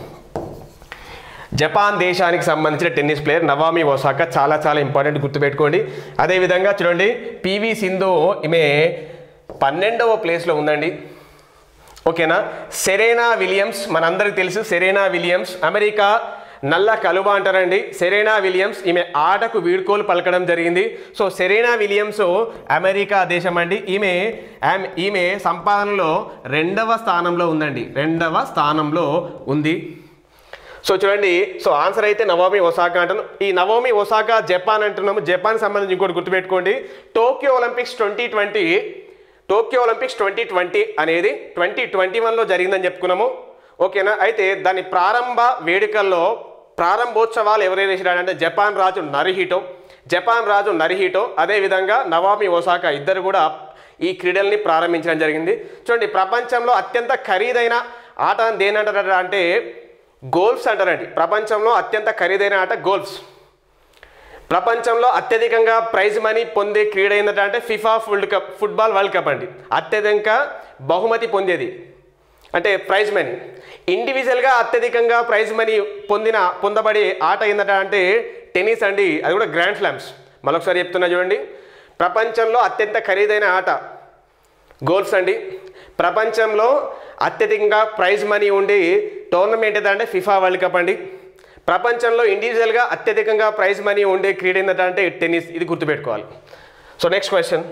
జపాన్ దేశానికి సంబంధించిన టెన్నిస్ ప్లేయర్ నవామి ఒసాకా చాలా చాలా ఇంపార్టెంట్ గుర్తుపెట్టుకోండి అదేవిధంగా చూడండి పివి సింధు ఈమె పన్నెండవ ప్లేస్లో ఉందండి ఓకేనా సెరేనా విలియమ్స్ మనందరికీ తెలుసు సెరేనా విలియమ్స్ అమెరికా నల్ల కలువ అంటారండి సెరేనా విలియమ్స్ ఈమె ఆటకు వీడ్కోలు పలకడం జరిగింది సో సెరేనా విలియమ్స్ అమెరికా దేశం అండి ఈమె ఆమె ఈమె సంపాదనలో రెండవ స్థానంలో ఉందండి రెండవ స్థానంలో ఉంది సో చూడండి సో ఆన్సర్ అయితే నవోమి ఒసాకా అంటాను ఈ నవోమి ఒసాకా జపాన్ అంటున్నాము జపాన్ సంబంధించి ఇంకోటి గుర్తుపెట్టుకోండి Tokyo Olympics twenty twenty Tokyo Olympics twenty twenty అనేది ట్వంటీ ట్వంటీ వన్లో జరిగిందని చెప్పుకున్నాము ఓకేనా అయితే దాని ప్రారంభ వేడుకల్లో ప్రారంభోత్సవాలు ఎవరైతే చేసినారంటే జపాన్ రాజు నరిహిటో జపాన్ రాజు నరిహిటో అదేవిధంగా నవామి ఒసాకా ఇద్దరు కూడా ఈ క్రీడల్ని ప్రారంభించడం జరిగింది చూడండి ప్రపంచంలో అత్యంత ఖరీదైన ఆట దేనంటారట అంటే గోల్ఫ్స్ అంటారండి ప్రపంచంలో అత్యంత ఖరీదైన ఆట గోల్ఫ్స్ ప్రపంచంలో అత్యధికంగా ప్రైజ్ మనీ పొందే క్రీడ ఏంటంటే అంటే FIFA World Cup football World Cup అండి అత్యధిక బహుమతి పొందేది అంటే ప్రైజ్ మనీ ఇండివిజువల్గా అత్యధికంగా ప్రైజ్ మనీ పొందిన పొందబడే ఆట ఏంటంటే అంటే టెన్నిస్ అండి అది కూడా గ్రాండ్ స్లామ్స్ మరొకసారి చెప్తున్నా చూడండి ప్రపంచంలో అత్యంత ఖరీదైన ఆట గోల్ఫ్స్ అండి ప్రపంచంలో అత్యధికంగా ప్రైజ్ మనీ ఉండి టోర్నమెంట్ ఏదంటే ఫిఫా వరల్డ్ కప్ అండి ప్రపంచంలో ఇండివిజువల్గా అత్యధికంగా ప్రైజ్ మనీ ఉండే క్రీడ ఏంటంటే టెన్నిస్ ఇది గుర్తుపెట్టుకోవాలి సో నెక్స్ట్ క్వశ్చన్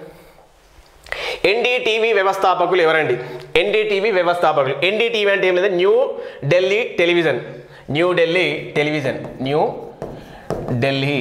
ఎన్డీటీవీ వ్యవస్థాపకులు ఎవరండి ఎన్డీటీవీ వ్యవస్థాపకులు ఎన్డీటీవీ అంటే ఏం లేదు New Delhi television New Delhi television New Delhi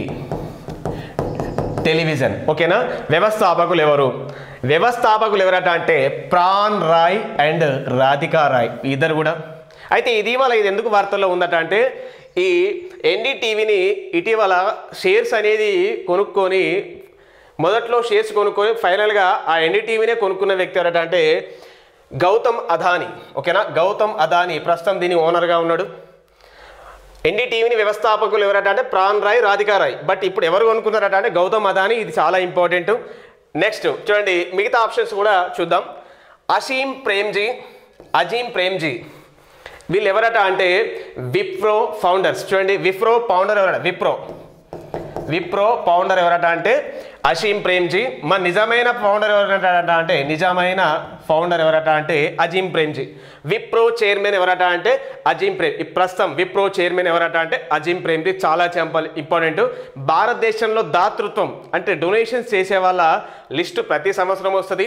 television ఓకేనా వ్యవస్థాపకులు ఎవరు వ్యవస్థాపకులు ఎవరట అంటే ప్రాన్ రాయ్ అండ్ రాధికా రాయ్ ఇద్దరు కూడా అయితే ఇటీవల ఇది ఎందుకు వార్తల్లో ఉందట అంటే ఈ ఎన్డీటీవీని ఇటీవల షేర్స్ అనేది కొనుక్కొని మొదట్లో షేర్స్ కొనుక్కొని ఫైనల్గా ఆ ఎన్డీటీవీనే కొనుక్కున్న వ్యక్తి ఎవరట అంటే గౌతమ్ అదాని ఓకేనా గౌతమ్ అదాని ప్రస్తుతం దీని ఓనర్గా ఉన్నాడు ఎన్డీటీవీని వ్యవస్థాపకులు ఎవరట అంటే ప్రాన్ రాయ్ రాధికా రాయ్ బట్ ఇప్పుడు ఎవరు కొనుక్కున్నారట అంటే గౌతమ్ అదాని ఇది చాలా ఇంపార్టెంట్ నెక్స్ట్ చూడండి మిగతా ఆప్షన్స్ కూడా చూద్దాం అసీం ప్రేమ్జీ అజీం ప్రేమ్జీ వీళ్ళు ఎవరట అంటే విప్రో ఫౌండర్స్ చూడండి విప్రో ఫౌండర్ ఎవరట విప్రో విప్రో ఫౌండర్ ఎవరట అంటే అషీం ప్రేమ్జీ మన నిజమైన ఫౌండర్ ఎవరట అంటే నిజమైన ఫౌండర్ ఎవరట అంటే అజీం ప్రేమ్జీ విప్రో చైర్మన్ ఎవరట అంటే అజీం ప్రేమ్ ఈ ప్రస్తుతం విప్రో చైర్మన్ ఎవరట అంటే అజీం ప్రేమ్జీ చాలా చెంపల్ ఇంపార్టెంట్ భారతదేశంలో దాతృత్వం అంటే డొనేషన్స్ చేసే వాళ్ళ లిస్టు ప్రతి సంవత్సరం వస్తుంది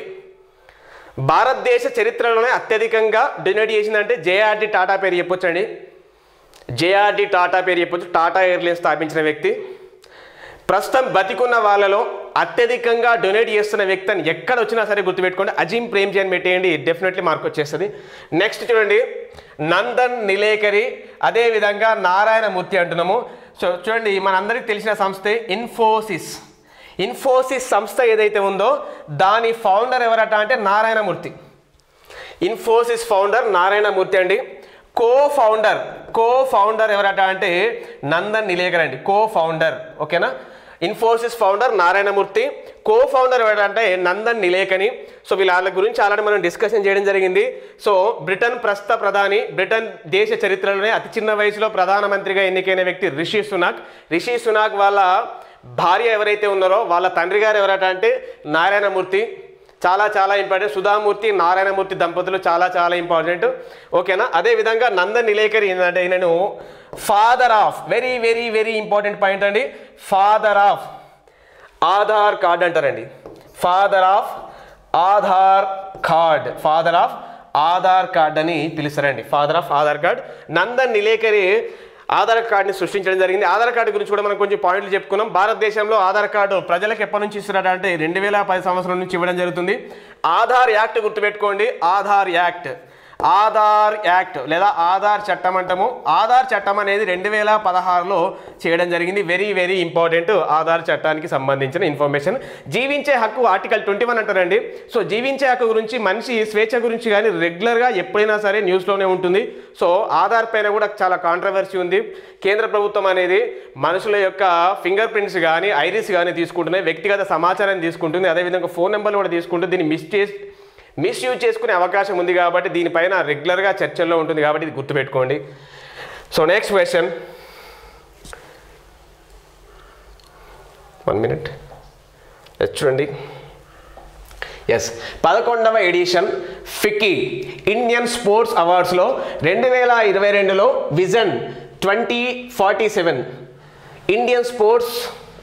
భారతదేశ చరిత్రలోనే అత్యధికంగా డొనేట్ చేసిందంటే జేఆర్డి టాటా పేరు చెప్పొచ్చండి జేఆర్డి టాటా పేరు చెప్పొచ్చు టాటా ఎయిర్లైన్స్ స్థాపించిన వ్యక్తి ప్రస్తుతం బతికున్న వాళ్ళలో అత్యధికంగా డొనేట్ చేస్తున్న వ్యక్తి అని ఎక్కడ వచ్చినా సరే గుర్తుపెట్టుకోండి అజీం ప్రేమ్జీ అని పెట్టేయండి డెఫినెట్లీ మార్క్ వచ్చేస్తుంది నెక్స్ట్ చూడండి నందన్ నిలేకరి అదేవిధంగా నారాయణమూర్తి అంటున్నాము సో చూడండి మనందరికీ తెలిసిన సంస్థే ఇన్ఫోసిస్ ఇన్ఫోసిస్ సంస్థ ఏదైతే ఉందో దాని ఫౌండర్ ఎవరట అంటే నారాయణమూర్తి ఇన్ఫోసిస్ ఫౌండర్ నారాయణమూర్తి అండి కో ఫౌండర్ కో ఫౌండర్ ఎవరట అంటే నందన్ నిలేకర్ అండి కో ఫౌండర్ ఓకేనా Infosys founder Narayana Murthy co founder ఎవరంటే నందన్ నిలేకని సో వీళ్ళ గురించి ఆల్రెడీ మనం డిస్కషన్ చేయడం జరిగింది సో బ్రిటన్ ప్రస్తుత ప్రధాని బ్రిటన్ దేశ చరిత్రలోనే అతి చిన్న వయసులో ప్రధానమంత్రిగా ఎన్నికైన వ్యక్తి రిషి సునాక్ రిషి సునాక్ వాళ్ళ భార్య ఎవరైతే ఉన్నారో వాళ్ళ తండ్రి గారు ఎవరట అంటే నారాయణమూర్తి చాలా చాలా ఇంపార్టెంట్ సుధామూర్తి నారాయణమూర్తి దంపతులు చాలా చాలా ఇంపార్టెంట్ ఓకేనా అదే విధంగా నందన్ నిలేకరి ఏంటంటే నేను father of very very very important point అండి ఫాదర్ ఆఫ్ ఆధార్ కార్డ్ అంటారండి father of Aadhaar card father of Aadhaar card అని పిలుస్తారండి father of Aadhaar card Nandan Nilekani Aadhaar కార్డుని సృష్టించడం జరిగింది ఆధార్ కార్డు గురించి కూడా మనం కొంచెం పాయింట్లు చెప్పుకున్నాం భారతదేశంలో ఆధార్ కార్డు ప్రజలకు ఎప్పటి నుంచి ఇస్తున్నాడు అంటే రెండు వేల పది సంవత్సరం నుంచి ఇవ్వడం జరుగుతుంది ఆధార్ యాక్ట్ గుర్తుపెట్టుకోండి ఆధార్ యాక్ట్ ఆధార్ యాక్ట్ లేదా ఆధార్ చట్టం అంటాము ఆధార్ చట్టం అనేది రెండు వేల పదహారులో చేయడం జరిగింది వెరీ వెరీ ఇంపార్టెంట్ ఆధార్ చట్టానికి సంబంధించిన ఇన్ఫర్మేషన్ జీవించే హక్కు ఆర్టికల్ ట్వంటీ వన్ అంటారండి సో జీవించే హక్కు గురించి మనిషి స్వేచ్ఛ గురించి కానీ రెగ్యులర్గా ఎప్పుడైనా సరే న్యూస్లోనే ఉంటుంది సో ఆధార్ పైన కూడా చాలా కాంట్రవర్సీ ఉంది కేంద్ర ప్రభుత్వం అనేది మనుషుల యొక్క ఫింగర్ ప్రింట్స్ కానీ ఐరిస్ కానీ తీసుకుంటున్నాయి వ్యక్తిగత సమాచారాన్ని తీసుకుంటుంది అదేవిధంగా ఫోన్ నెంబర్లు కూడా తీసుకుంటుంది దీన్ని మిస్ చేసి మిస్యూజ్ చేసుకునే అవకాశం ఉంది కాబట్టి దీనిపైన రెగ్యులర్గా చర్చల్లో ఉంటుంది కాబట్టి ఇది గుర్తుపెట్టుకోండి so next question one minute చూడండి ఎస్ పదకొండవ ఎడిషన్ ఫిక్కీ ఇండియన్ స్పోర్ట్స్ అవార్డ్స్లో రెండు వేల ఇరవై రెండులో vision twenty forty seven Indian sports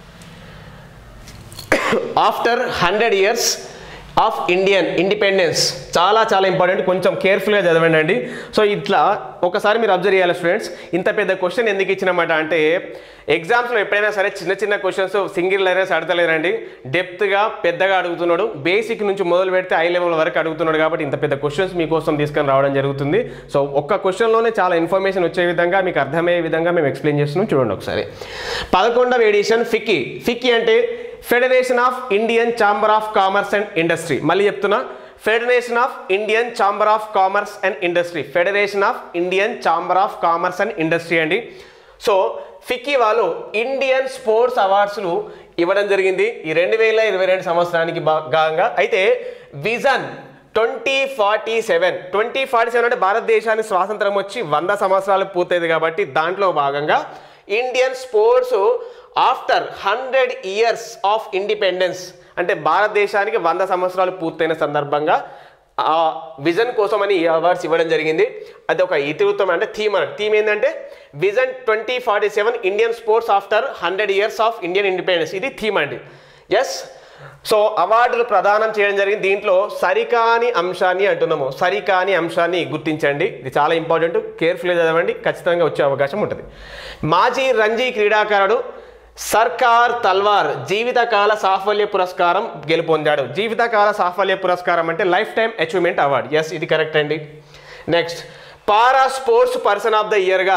after hundred years of Indian independence చాలా చాలా ఇంపార్టెంట్ కొంచెం కేర్ఫుల్గా చదవండి అండి సో ఇట్లా ఒకసారి మీరు అబ్జర్వ్ చేయాలి స్టూడెంట్స్ ఇంత పెద్ద క్వశ్చన్ ఎందుకు ఇచ్చినమాట అంటే ఎగ్జామ్స్లో ఎప్పుడైనా సరే చిన్న చిన్న క్వశ్చన్స్ సింగిల్ లైనర్స్ అడతలేరండి డెప్త్గా పెద్దగా అడుగుతున్నాడు బేసిక్ నుంచి మొదలు పెడితే హై లెవెల్ వరకు అడుగుతున్నాడు కాబట్టి ఇంత పెద్ద క్వశ్చన్స్ మీకోసం తీసుకొని రావడం జరుగుతుంది సో ఒక్క క్వశ్చన్లోనే చాలా ఇన్ఫర్మేషన్ వచ్చే విధంగా మీకు అర్థమయ్యే విధంగా మేము ఎక్స్ప్లెయిన్ చేస్తున్నాం చూడండి ఒకసారి పదకొండవ ఎడిషన్ ఫిక్కీ ఫిక్కీ అంటే Federation of Indian Chamber of Commerce and Industry మళ్ళీ చెప్తున్నా Federation of Indian Chamber of Commerce and Industry Federation of Indian Chamber of Commerce and Industry అండి సో ఫిక్కీ వాళ్ళు ఇండియన్ స్పోర్ట్స్ అవార్డ్స్ను ఇవ్వడం జరిగింది ఈ రెండు వేల ఇరవై రెండు సంవత్సరానికి భా- భాగంగా అయితే vision twenty forty seven twenty forty seven అంటే భారతదేశానికి స్వాతంత్రం వచ్చి వంద సంవత్సరాలు పూర్తయింది కాబట్టి దాంట్లో భాగంగా Indian sports after hundred years of independence అంటే భారతదేశానికి వంద సంవత్సరాలు పూర్తయిన సందర్భంగా ఆ విజన్ కోసమని ఈ అవార్డ్స్ ఇవ్వడం జరిగింది అది ఒక ఇతివృత్తం అంటే థీమ్ అన్నట్టు థీమ్ ఏంటంటే vision twenty forty seven Indian sports after hundred years of Indian independence ఇది థీమ్ అండి ఎస్ సో అవార్డులు ప్రదానం చేయడం జరిగింది దీంట్లో సరికాని అంశాన్ని అంటున్నాము సరికాని అంశాన్ని గుర్తించండి ఇది చాలా ఇంపార్టెంట్ కేర్ఫుల్గా చదవండి ఖచ్చితంగా వచ్చే అవకాశం ఉంటుంది మాజీ రంజీ క్రీడాకారుడు సర్కార్ తల్వార్ జీవితకాల సాఫల్య పురస్కారం గెలుపొందాడు జీవితకాల సాఫల్య పురస్కారం అంటే life time achievement award yes ఇది కరెక్ట్ అండి next para sports person of the ఇయర్గా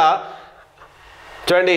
చూడండి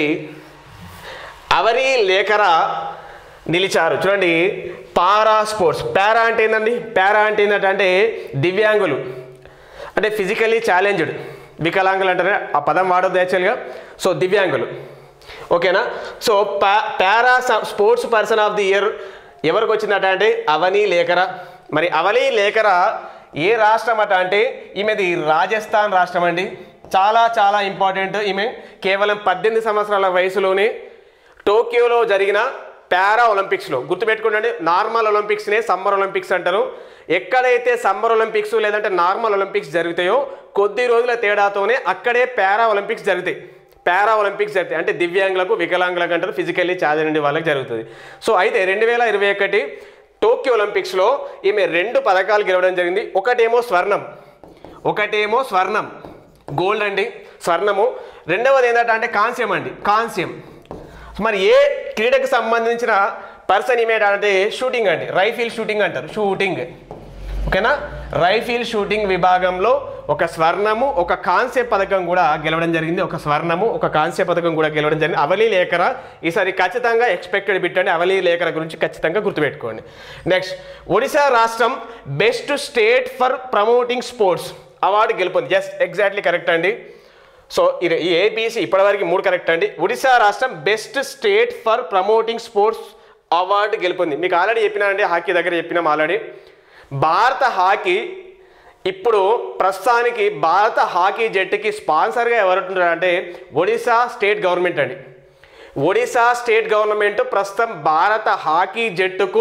అవరి లేఖరా నిలిచారు చూడండి పారా స్పోర్ట్స్ పారా అంటే ఏంటండి పారా అంటే ఏంటంటే దివ్యాంగులు అంటే ఫిజికలీ ఛాలెంజ్డ్ వికలాంగులు అంటారే ఆ పదం వాడొద్దు యాక్చువల్గా సో దివ్యాంగులు ఓకేనా సో పా para sports person of the year ఎవరికి వచ్చిందట అంటే అవని లేఖర మరి అవని లేఖర ఏ రాష్ట్రం అట అంటే ఈమెది రాజస్థాన్ రాష్ట్రం అండి చాలా చాలా ఇంపార్టెంట్ ఈమె కేవలం పద్దెనిమిది సంవత్సరాల వయసులోనే టోక్యోలో జరిగిన పారా ఒలింపిక్స్లో గుర్తుపెట్టుకోండి నార్మల్ ఒలింపిక్స్నే సమ్మర్ ఒలింపిక్స్ అంటారు ఎక్కడైతే సమ్మర్ ఒలింపిక్స్ లేదంటే నార్మల్ ఒలింపిక్స్ జరుగుతాయో కొద్ది రోజుల తేడాతోనే అక్కడే పారా ఒలింపిక్స్ జరుగుతాయి పారా ఒలింపిక్స్ జరుగుతాయి అంటే దివ్యాంగులకు వికలాంగులకు అంటారు ఫిజికల్లీ ఛాలెంజ్ వాళ్ళకి జరుగుతుంది సో అయితే రెండు వేల ఇరవై ఒకటి టోక్యో ఒలింపిక్స్లో ఈమె రెండు పథకాలు గెలవడం జరిగింది ఒకటేమో స్వర్ణం ఒకటేమో స్వర్ణం గోల్డ్ అండి స్వర్ణము రెండవది ఏంటంటే అంటే కాంస్యం అండి కాంస్యం మరి ఏ క్రీడకు సంబంధించిన పర్సన్ ఇమేట్ అంటే షూటింగ్ అండి రైఫిల్ షూటింగ్ అంటారు షూటింగ్ ఓకేనా రైఫిల్ షూటింగ్ విభాగంలో ఒక స్వర్ణము ఒక కాంస్య పథకం కూడా గెలవడం జరిగింది ఒక స్వర్ణము ఒక కాంస్య పథకం కూడా గెలవడం జరిగింది అవలి లేఖర ఈసారి ఖచ్చితంగా ఎక్స్పెక్టెడ్ బిట్ అండి అవలి లేఖర గురించి ఖచ్చితంగా గుర్తుపెట్టుకోండి నెక్స్ట్ ఒడిశా రాష్ట్రం best state for promoting sports award గెలుపొంది ఎస్ ఎగ్జాక్ట్లీ కరెక్ట్ అండి సో ఇది ఈ ఏబీసీ ఇప్పటివరకు మూడు కరెక్ట్ అండి ఒడిశా రాష్ట్రం best state for promoting sports award గెలుపొంది మీకు ఆల్రెడీ చెప్పినానండి హాకీ దగ్గర చెప్పినాం ఆల్రెడీ భారత హాకీ ఇప్పుడు ప్రస్తుతానికి భారత హాకీ జట్టుకి స్పాన్సర్గా ఎవరుంటున్నారు అంటే ఒడిశా స్టేట్ గవర్నమెంట్ అండి ఒడిశా స్టేట్ గవర్నమెంట్ ప్రస్తుతం భారత హాకీ జట్టుకు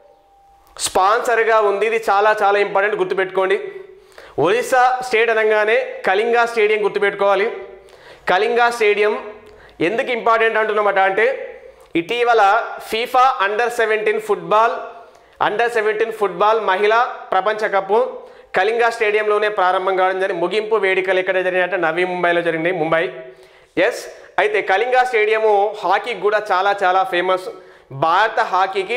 స్పాన్సర్గా ఉంది ఇది చాలా చాలా ఇంపార్టెంట్ గుర్తుపెట్టుకోండి ఒరిస్సా స్టేట్ అనగానే కళింగా స్టేడియం గుర్తుపెట్టుకోవాలి కళింగా స్టేడియం ఎందుకు ఇంపార్టెంట్ అంటున్నమాట అంటే ఇటీవల FIFA under seventeen football under seventeen football మహిళా ప్రపంచ కప్ కళింగా స్టేడియంలోనే ప్రారంభం కావడం జరిగింది ముగింపు వేడుకలు ఎక్కడ జరిగినాయంటే నవీ ముంబైలో జరిగినాయి ముంబై ఎస్ అయితే కళింగ స్టేడియము హాకీకి కూడా చాలా చాలా ఫేమస్ భారత హాకీకి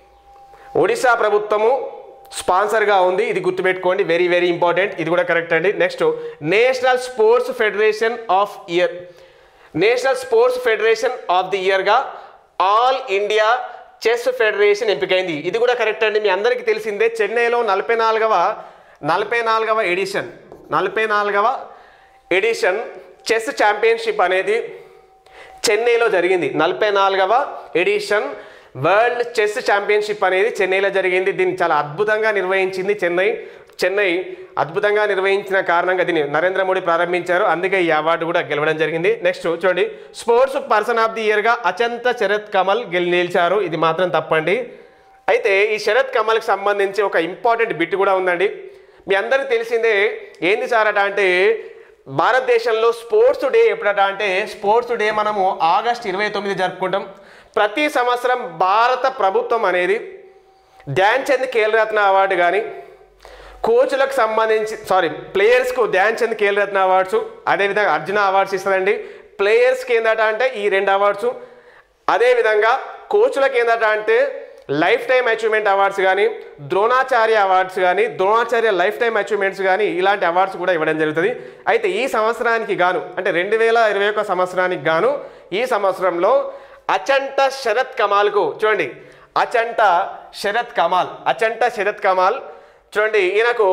ఒడిశా ప్రభుత్వము స్పాన్సర్గా ఉంది ఇది గుర్తుపెట్టుకోండి వెరీ వెరీ ఇంపార్టెంట్ ఇది కూడా కరెక్ట్ అండి next national sports federation of year national sports federation of the ఇయర్గా ఆల్ ఇండియా చెస్ ఫెడరేషన్ ఎంపికైంది ఇది కూడా కరెక్ట్ అండి మీ అందరికీ తెలిసిందే చెన్నైలో నలభై నాలుగవ నలభై నాలుగవ ఎడిషన్ నలభై నాలుగవ ఎడిషన్ చెస్ ఛాంపియన్షిప్ అనేది చెన్నైలో జరిగింది నలభై నాలుగవ ఎడిషన్ వరల్డ్ చెస్ ఛాంపియన్షిప్ అనేది చెన్నైలో జరిగింది దీన్ని చాలా అద్భుతంగా నిర్వహించింది చెన్నై చెన్నై అద్భుతంగా నిర్వహించిన కారణంగా దీన్ని నరేంద్ర మోడీ ప్రారంభించారు అందుకే ఈ అవార్డు కూడా గెలవడం జరిగింది నెక్స్ట్ చూడండి స్పోర్ట్స్ పర్సన్ ఆఫ్ ది ఇయర్గా అచంత శరత్ కమల్ గెలి నిలిచారు ఇది మాత్రం తప్పండి అయితే ఈ శరత్ కమల్కి సంబంధించి ఒక ఇంపార్టెంట్ బిట్ కూడా ఉందండి మీ అందరికీ తెలిసిందే ఏంది సార్ అట అంటే భారతదేశంలో స్పోర్ట్స్ డే ఎప్పుడట అంటే స్పోర్ట్స్ డే మనము ఆగస్ట్ ఇరవై తొమ్మిది జరుపుకుంటాం ప్రతి సంవత్సరం భారత ప్రభుత్వం అనేది ధ్యాన్ చంద్ ఖేల్ రత్న అవార్డు కానీ కోచ్లకు సంబంధించి సారీ ప్లేయర్స్కు ధ్యాన్ చంద్ ఖేల్ రత్న అవార్డ్స్ అదేవిధంగా అర్జున అవార్డ్స్ ఇస్తుందండి ప్లేయర్స్కి ఏందట అంటే ఈ రెండు అవార్డ్స్ అదేవిధంగా కోచ్లకు ఏందట అంటే లైఫ్ టైం అచీవ్మెంట్ అవార్డ్స్ కానీ ద్రోణాచార్య అవార్డ్స్ కానీ ద్రోణాచార్య లైఫ్ టైం అచీవ్మెంట్స్ కానీ ఇలాంటి అవార్డ్స్ కూడా ఇవ్వడం జరుగుతుంది అయితే ఈ సంవత్సరానికి గాను అంటే రెండు వేల ఇరవై ఒక సంవత్సరానికి గాను ఈ సంవత్సరంలో అచంట శరత్ కమాల్కు చూడండి అచంట శరత్ కమాల్ అచంట శరత్ కమాల్ చూడండి ఈయనకు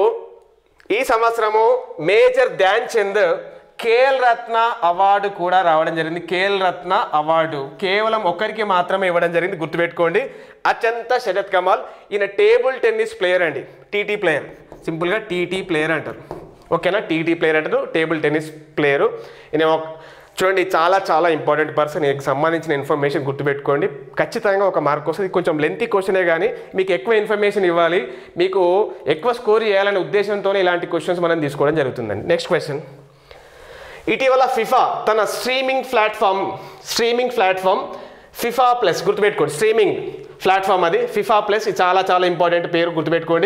ఈ సంవత్సరము మేజర్ ధ్యాన్ చంద్ కేఎల్ రత్న అవార్డు కూడా రావడం జరిగింది కేఎల్ రత్న అవార్డు కేవలం ఒక్కరికి మాత్రమే ఇవ్వడం జరిగింది గుర్తుపెట్టుకోండి అత్యంత శరత్ కమాల్ ఈయన టేబుల్ టెన్నిస్ ప్లేయర్ అండి టీటీ ప్లేయర్ సింపుల్గా టీటీ ప్లేయర్ అంటారు ఓకేనా టీటీ ప్లేయర్ అంటారు టేబుల్ టెన్నిస్ ప్లేయరు ఈయన ఒక- చూడండి చాలా చాలా ఇంపార్టెంట్ పర్సన్ దీనికి సంబంధించిన ఇన్ఫర్మేషన్ గుర్తుపెట్టుకోండి ఖచ్చితంగా ఒక మార్క్ వస్తుంది ఇది కొంచెం లెంతీ క్వశ్చనే కానీ మీకు ఎక్కువ ఇన్ఫర్మేషన్ ఇవ్వాలి మీకు ఎక్కువ స్కోర్ చేయాలనే ఉద్దేశంతోనే ఇలాంటి క్వశ్చన్స్ మనం తీసుకోవడం జరుగుతుందండి నెక్స్ట్ క్వశ్చన్ ఇటీవల ఫిఫా తన streaming platform streaming platform FIFA plus గుర్తుపెట్టుకోండి స్ట్రీమింగ్ ప్లాట్ఫామ్ అది ఫిఫా ప్లస్ ఇది చాలా చాలా ఇంపార్టెంట్ పేరు గుర్తుపెట్టుకోండి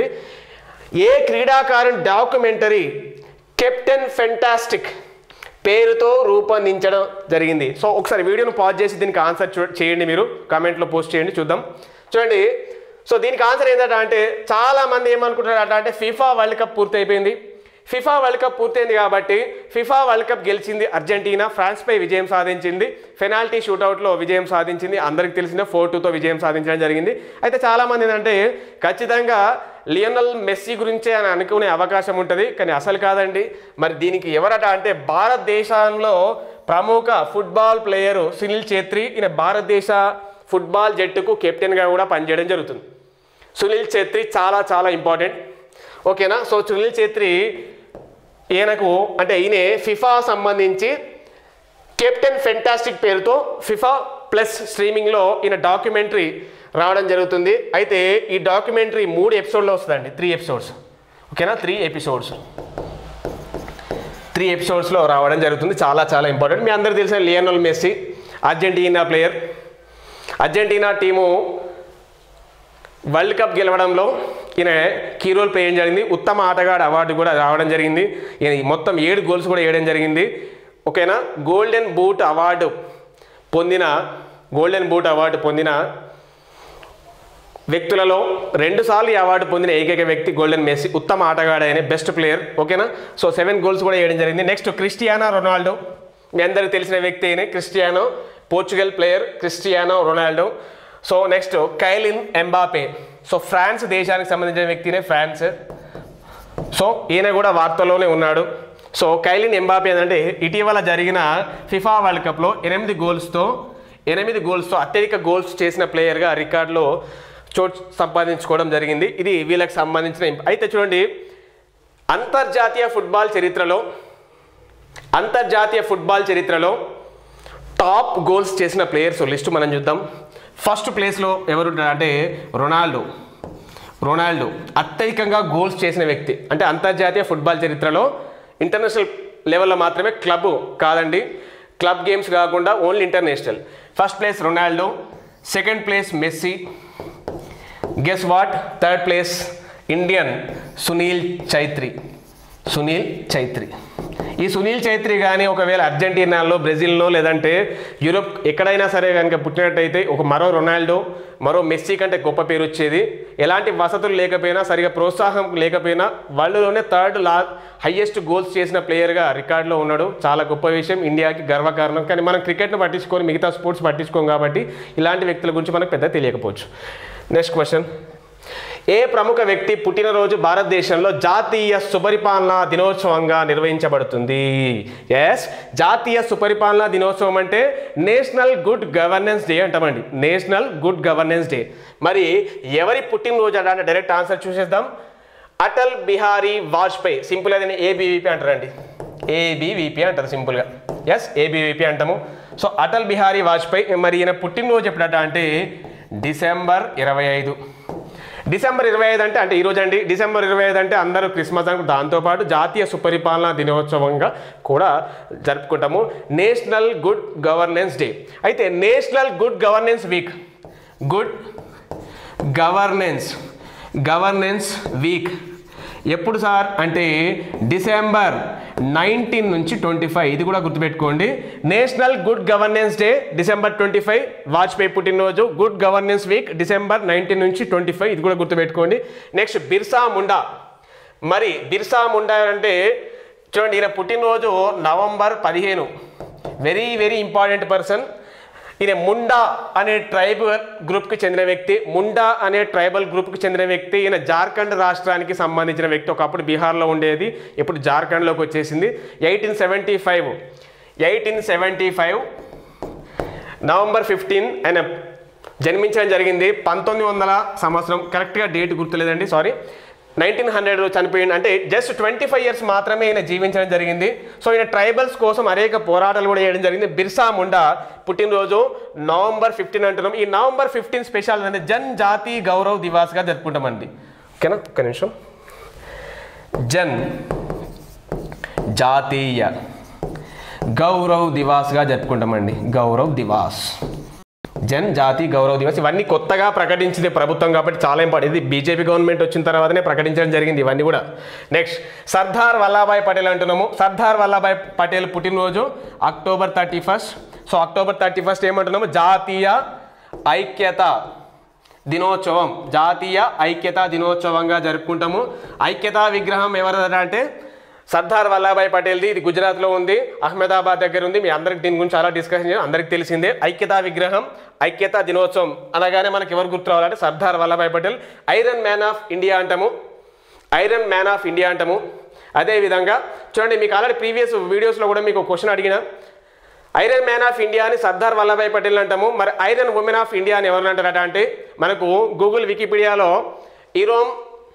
ఏ క్రీడాకారుని డాక్యుమెంటరీ కెప్టెన్ ఫెంటాస్టిక్ పేరుతో రూపొందించడం జరిగింది సో ఒకసారి వీడియోను పాజ్ చేసి దీనికి ఆన్సర్ చూ చేయండి మీరు కామెంట్లో పోస్ట్ చేయండి చూద్దాం చూడండి సో దీనికి ఆన్సర్ ఏంటంటే అంటే చాలా మంది ఏమనుకుంటారు అంటే ఫిఫా వరల్డ్ కప్ పూర్తి అయిపోయింది ఫిఫా వరల్డ్ కప్ పూర్తయింది కాబట్టి ఫిఫా వరల్డ్ కప్ గెలిచింది అర్జెంటీనా ఫ్రాన్స్పై విజయం సాధించింది పెనాల్టీ షూట్అవుట్లో విజయం సాధించింది అందరికీ తెలిసిన ఫోర్ టూతో విజయం సాధించడం జరిగింది అయితే చాలామంది ఏంటంటే ఖచ్చితంగా లియోనల్ మెస్సీ గురించే అని అనుకునే అవకాశం ఉంటుంది కానీ అసలు కాదండి మరి దీనికి ఎవరట అంటే భారతదేశంలో ప్రముఖ ఫుట్బాల్ ప్లేయరు సునీల్ ఛేత్రి ఈయన భారతదేశ ఫుట్బాల్ జట్టుకు కెప్టెన్గా కూడా పనిచేయడం జరుగుతుంది సునీల్ ఛేత్రి చాలా చాలా ఇంపార్టెంట్ ఓకేనా సో సునీల్ ఛేత్రి ఈయనకు అంటే ఈయన ఫిఫా సంబంధించి కెప్టెన్ ఫెంటాస్టిక్ పేరుతో ఫిఫా ప్లస్ స్ట్రీమింగ్లో ఈయన డాక్యుమెంటరీ రావడం జరుగుతుంది అయితే ఈ డాక్యుమెంటరీ మూడు ఎపిసోడ్లో వస్తుందండి త్రీ ఎపిసోడ్స్ ఓకేనా త్రీ ఎపిసోడ్స్ త్రీ ఎపిసోడ్స్లో రావడం జరుగుతుంది చాలా చాలా ఇంపార్టెంట్ మీ అందరికీ తెలిసిన Lionel Messi Argentina player Argentina team World Cup గెలవడంలో ఈయన కీ రోల్ ప్లే చేయడం జరిగింది ఉత్తమ ఆటగాడు అవార్డు కూడా రావడం జరిగింది ఈయన మొత్తం ఏడు గోల్స్ కూడా వేయడం జరిగింది ఓకేనా గోల్డెన్ బూట్ అవార్డు పొందిన గోల్డెన్ బూట్ అవార్డు పొందిన వ్యక్తులలో రెండుసార్లు ఈ అవార్డు పొందిన ఏకైక వ్యక్తి గోల్డెన్ మెస్సీ ఉత్తమ ఆటగాడు అయిన బెస్ట్ ప్లేయర్ ఓకేనా సో సెవెన్ గోల్స్ కూడా వేయడం జరిగింది నెక్స్ట్ క్రిస్టియానో రొనాల్డో మీ అందరికి తెలిసిన వ్యక్తి అయిన Cristiano Portugal player Cristiano Ronaldo so next Kylian Mbappe so France దేశానికి సంబంధించిన వ్యక్తినే ఫ్రాన్స్ సో ఈయన కూడా వార్తల్లోనే ఉన్నాడు సో కైలిన్ ఎంబాపే ఏంటంటే ఇటీవల జరిగిన ఫిఫా వరల్డ్ కప్లో ఎనిమిది గోల్స్తో ఎనిమిది గోల్స్తో అత్యధిక గోల్స్ చేసిన ప్లేయర్గా రికార్డులో చోటు సంపాదించుకోవడం జరిగింది ఇది వీళ్ళకి సంబంధించిన ఇంప- అయితే చూడండి అంతర్జాతీయ ఫుట్బాల్ చరిత్రలో అంతర్జాతీయ ఫుట్బాల్ చరిత్రలో టాప్ గోల్స్ చేసిన ప్లేయర్స్ లిస్ట్ మనం చూద్దాం ఫస్ట్ ప్లేస్లో ఎవరు అంటే రొనాల్డో రొనాల్డో అత్యధికంగా గోల్స్ చేసిన వ్యక్తి అంటే అంతర్జాతీయ ఫుట్బాల్ చరిత్రలో ఇంటర్నేషనల్ లెవెల్లో మాత్రమే క్లబ్ కాదండి క్లబ్ గేమ్స్ కాకుండా only international first place Ronaldo second place Messi guess what third place Indian Sunil Chhetri Sunil Chhetri ఈ సునీల్ ఛైత్రి కానీ ఒకవేళ అర్జెంటీనాలో బ్రెజిల్లో లేదంటే యూరోప్ ఎక్కడైనా సరే కనుక పుట్టినట్టయితే ఒక మరో రొనాల్డో మరో మెస్సీ కంటే గొప్ప పేరు వచ్చేది ఎలాంటి వసతులు లేకపోయినా సరిగా ప్రోత్సాహం లేకపోయినా వరల్డ్లోనే థర్డ్ లా హయ్యెస్ట్ గోల్స్ చేసిన ప్లేయర్గా రికార్డులో ఉన్నాడు చాలా గొప్ప విషయం ఇండియాకి గర్వకారణం కానీ మనం క్రికెట్ను పట్టించుకొని మిగతా స్పోర్ట్స్ పట్టించుకోం కాబట్టి ఇలాంటి వ్యక్తుల గురించి మనకు పెద్ద తెలియకపోవచ్చు నెక్స్ట్ క్వశ్చన్ ఏ ప్రముఖ వ్యక్తి పుట్టినరోజు భారతదేశంలో జాతీయ సుపరిపాలనా దినోత్సవంగా నిర్వహించబడుతుంది ఎస్ జాతీయ సుపరిపాలనా దినోత్సవం అంటే నేషనల్ గుడ్ గవర్నెన్స్ డే అంటామండి నేషనల్ గుడ్ గవర్నెన్స్ డే మరి ఎవరి పుట్టినరోజు అంటే డైరెక్ట్ ఆన్సర్ చూసేద్దాం అటల్ బిహారీ వాజ్పేయి సింపుల్ అదే ఏబీవీపీ అంటారండి ఏబీవీపీ అంటారు సింపుల్గా ఎస్ ఏబీవీపీ అంటాము సో అటల్ బిహారీ వాజ్పేయి మరి ఈయన పుట్టినరోజు ఎప్పుడట అంటే డిసెంబర్ ఇరవై ఐదు డిసెంబర్ ఇరవై ఐదు అంటే అంటే ఈరోజు అండి డిసెంబర్ ఇరవై ఐదు అంటే అందరూ క్రిస్మస్ అనుకుంటారు దాంతోపాటు జాతీయ సుపరిపాలనా దినోత్సవంగా కూడా జరుపుకుంటాము నేషనల్ గుడ్ గవర్నెన్స్ డే అయితే national good governance week good governance governance week ఎప్పుడు సార్ అంటే డిసెంబర్ నైన్టీన్ నుంచి ట్వంటీ ఫైవ్ ఇది కూడా గుర్తుపెట్టుకోండి national good governance day December twenty five Vajpayee పుట్టినరోజు good governance week December nineteen నుంచి ట్వంటీ ఫైవ్ ఇది కూడా గుర్తుపెట్టుకోండి నెక్స్ట్ బిర్సా ముండా మరి బిర్సా ముండా అంటే చూడండి ఈయన పుట్టినరోజు నవంబర్ పదిహేను వెరీ వెరీ ఇంపార్టెంట్ పర్సన్ ఈయన ముండా అనే ట్రైబ్ గ్రూప్కి చెందిన వ్యక్తి ముండా అనే ట్రైబల్ గ్రూప్కి చెందిన వ్యక్తి ఈయన జార్ఖండ్ రాష్ట్రానికి సంబంధించిన వ్యక్తి ఒకప్పుడు బీహార్లో ఉండేది ఇప్పుడు జార్ఖండ్లోకి వచ్చేసింది eighteen seventy five eighteen seventy five November fifteen ఆయన జన్మించడం జరిగింది పంతొమ్మిది వందల సంవత్సరం కరెక్ట్గా డేట్ గుర్తులేదండి సారీ నైన్టీన్ హండ్రెడ్ చనిపోయింది అంటే జస్ట్ ట్వంటీ ఫైవ్ ఇయర్స్ మాత్రమే ఈయన జీవించడం జరిగింది సో ఈయన ట్రైబల్స్ కోసం అనేక పోరాటాలు కూడా చేయడం జరిగింది బిర్సా ముండా పుట్టినరోజు నవంబర్ ఫిఫ్టీన్ అంటున్నాం ఈ నవంబర్ ఫిఫ్టీన్ స్పెషల్ అంటే జన్ జాతి గౌరవ్ దివాస్గా జరుపుకుంటామండి ఓకేనా ఒక్క నిమిషం జన్ జాతీయ గౌరవ్ దివాస్గా జరుపుకుంటామండి గౌరవ్ దివాస్ జన్ జాతి గౌరవ్ దివస్ ఇవన్నీ కొత్తగా ప్రకటించింది ప్రభుత్వం కాబట్టి చాలా ఇంపార్టెంట్ ఇది బీజేపీ గవర్నమెంట్ వచ్చిన తర్వాతనే ప్రకటించడం జరిగింది ఇవన్నీ కూడా నెక్స్ట్ సర్దార్ వల్లభాయ్ పటేల్ అంటున్నాము సర్దార్ వల్లభాయ్ పటేల్ పుట్టినరోజు October thirty first so October thirty first ఏమంటున్నాము జాతీయ ఐక్యత దినోత్సవం జాతీయ ఐక్యతా దినోత్సవంగా జరుపుకుంటాము ఐక్యతా విగ్రహం ఎవరిదట అంటే సర్దార్ వల్లభాయ్ పటేల్ది ఇది గుజరాత్లో ఉంది అహ్మదాబాద్ దగ్గర ఉంది మీ అందరికి దీని గురించి చాలా డిస్కషన్ చేయాలి అందరికి తెలిసిందే ఐక్యతా విగ్రహం ఐక్యతా దినోత్సవం అనగానే మనకి ఎవరు గుర్తు రావాలంటే Sardar Vallabhbhai Patel iron man of India అంటాము ఐరన్ మ్యాన్ ఆఫ్ ఇండియా అంటాము అదేవిధంగా చూడండి మీకు ఆల్రెడీ ప్రీవియస్ వీడియోస్లో కూడా మీకు క్వశ్చన్ అడిగిన ఐరన్ మ్యాన్ ఆఫ్ ఇండియా అని సర్దార్ వల్లభాయ్ పటేల్ అంటాము మరి ఐరన్ ఉమెన్ ఆఫ్ ఇండియా అని ఎవరిని అంటారట అంటే మనకు గూగుల్ వికీపీడియాలో ఈరోమ్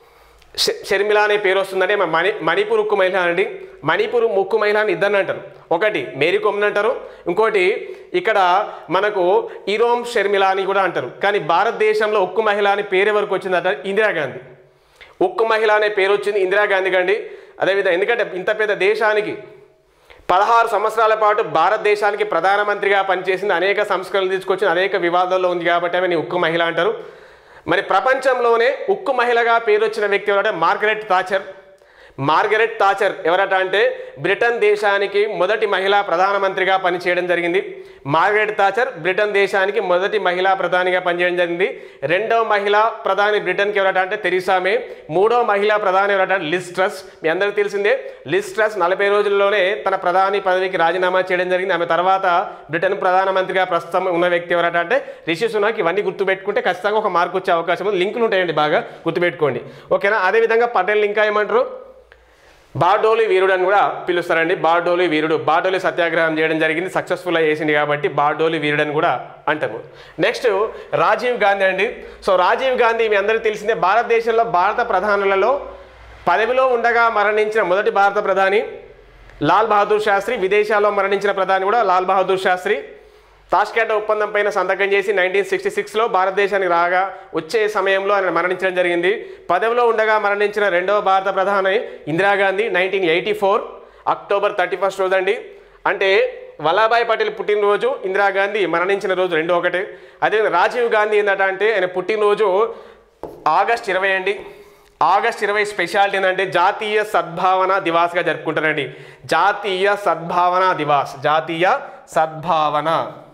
ష- షర్మిల అనే పేరు వస్తుందంటే మన మణి మణిపూర్ ఉక్కు మహిళ అండి మణిపూర్ ముక్కు మహిళ అని ఇద్దరిని అంటారు ఒకటి మేరీ కొమ్ని అంటారు ఇంకోటి ఇక్కడ మనకు ఈరోమ్ షర్మిల అని కూడా అంటారు కానీ భారతదేశంలో ఉక్కు మహిళ అని పేరు ఎవరికి వచ్చిందట ఇందిరాగాంధీ ఉక్కు మహిళ అనే పేరు వచ్చింది ఇందిరాగాంధీ కండి అదేవిధంగా ఎందుకంటే ఇంత పెద్ద దేశానికి పదహారు సంవత్సరాల పాటు భారతదేశానికి ప్రధానమంత్రిగా పనిచేసింది అనేక సంస్కరణలు తీసుకొచ్చిన అనేక వివాదాల్లో ఉంది కాబట్టి ఆమె ఉక్కు మహిళ అంటారు మరి ప్రపంచంలోనే ఉక్కు మహిళగా పేరు వచ్చిన వ్యక్తి ఎవరంటే మార్గరెట్ థాచర్ మార్గరెట్ థాచర్ ఎవరట అంటే బ్రిటన్ దేశానికి మొదటి మహిళా ప్రధానమంత్రిగా పనిచేయడం జరిగింది మార్గరెట్ థాచర్ బ్రిటన్ దేశానికి మొదటి మహిళా ప్రధానిగా పనిచేయడం జరిగింది రెండవ మహిళా ప్రధాని బ్రిటన్కి ఎవరట అంటే తెరిసా మే మూడవ మహిళా ప్రధాని ఎవరట అంటే లిస్ ట్రస్ మీ అందరికీ తెలిసిందే లిస్ ట్రస్ నలభై రోజుల్లోనే తన ప్రధాని పదవికి రాజీనామా చేయడం జరిగింది ఆమె తర్వాత బ్రిటన్ ప్రధానమంత్రిగా ప్రస్తుతం ఉన్న వ్యక్తి ఎవరట అంటే రిషి సునాక్ ఇవన్నీ గుర్తుపెట్టుకుంటే ఖచ్చితంగా ఒక మార్కు వచ్చే అవకాశం ఉంది లింకులు ఉంటాయండి బాగా గుర్తుపెట్టుకోండి ఓకేనా అదేవిధంగా పటేల్ ఇంకా ఏమంటారు బార్డోలి వీరుడు అని కూడా పిలుస్తారండి బార్డోలి వీరుడు బార్డోలి సత్యాగ్రహం చేయడం జరిగింది సక్సెస్ఫుల్గా చేసింది కాబట్టి బార్డోలి వీరుడు అని కూడా అంటాము నెక్స్ట్ రాజీవ్ గాంధీ అండి సో రాజీవ్ గాంధీ మీ అందరికీ తెలిసిందే భారతదేశంలో భారత ప్రధానులలో పదవిలో ఉండగా మరణించిన మొదటి భారత ప్రధాని లాల్ బహదూర్ శాస్త్రి విదేశాల్లో మరణించిన ప్రధాని కూడా లాల్ బహదూర్ శాస్త్రి తాష్కెంట్ ఒప్పందం పైన సంతకం చేసి నైన్టీన్ సిక్స్టీ సిక్స్లో భారతదేశానికి రాగా వచ్చే సమయంలో ఆయన మరణించడం జరిగింది పదవిలో ఉండగా మరణించిన రెండవ భారత ప్రధాని Indira Gandhi nineteen eighty four October thirty first రోజండి అంటే వల్లభాయ్ పటేల్ పుట్టినరోజు ఇందిరాగాంధీ మరణించిన రోజు రెండు ఒకటే అదే రాజీవ్ గాంధీ ఏంటంటే అంటే ఆయన పుట్టినరోజు ఆగస్ట్ ఇరవై అండి ఆగస్ట్ ఇరవై స్పెషాలిటీ ఏంటంటే జాతీయ సద్భావన దివాస్గా జరుపుకుంటారండి జాతీయ సద్భావన దివాస్ జాతీయ సద్భావన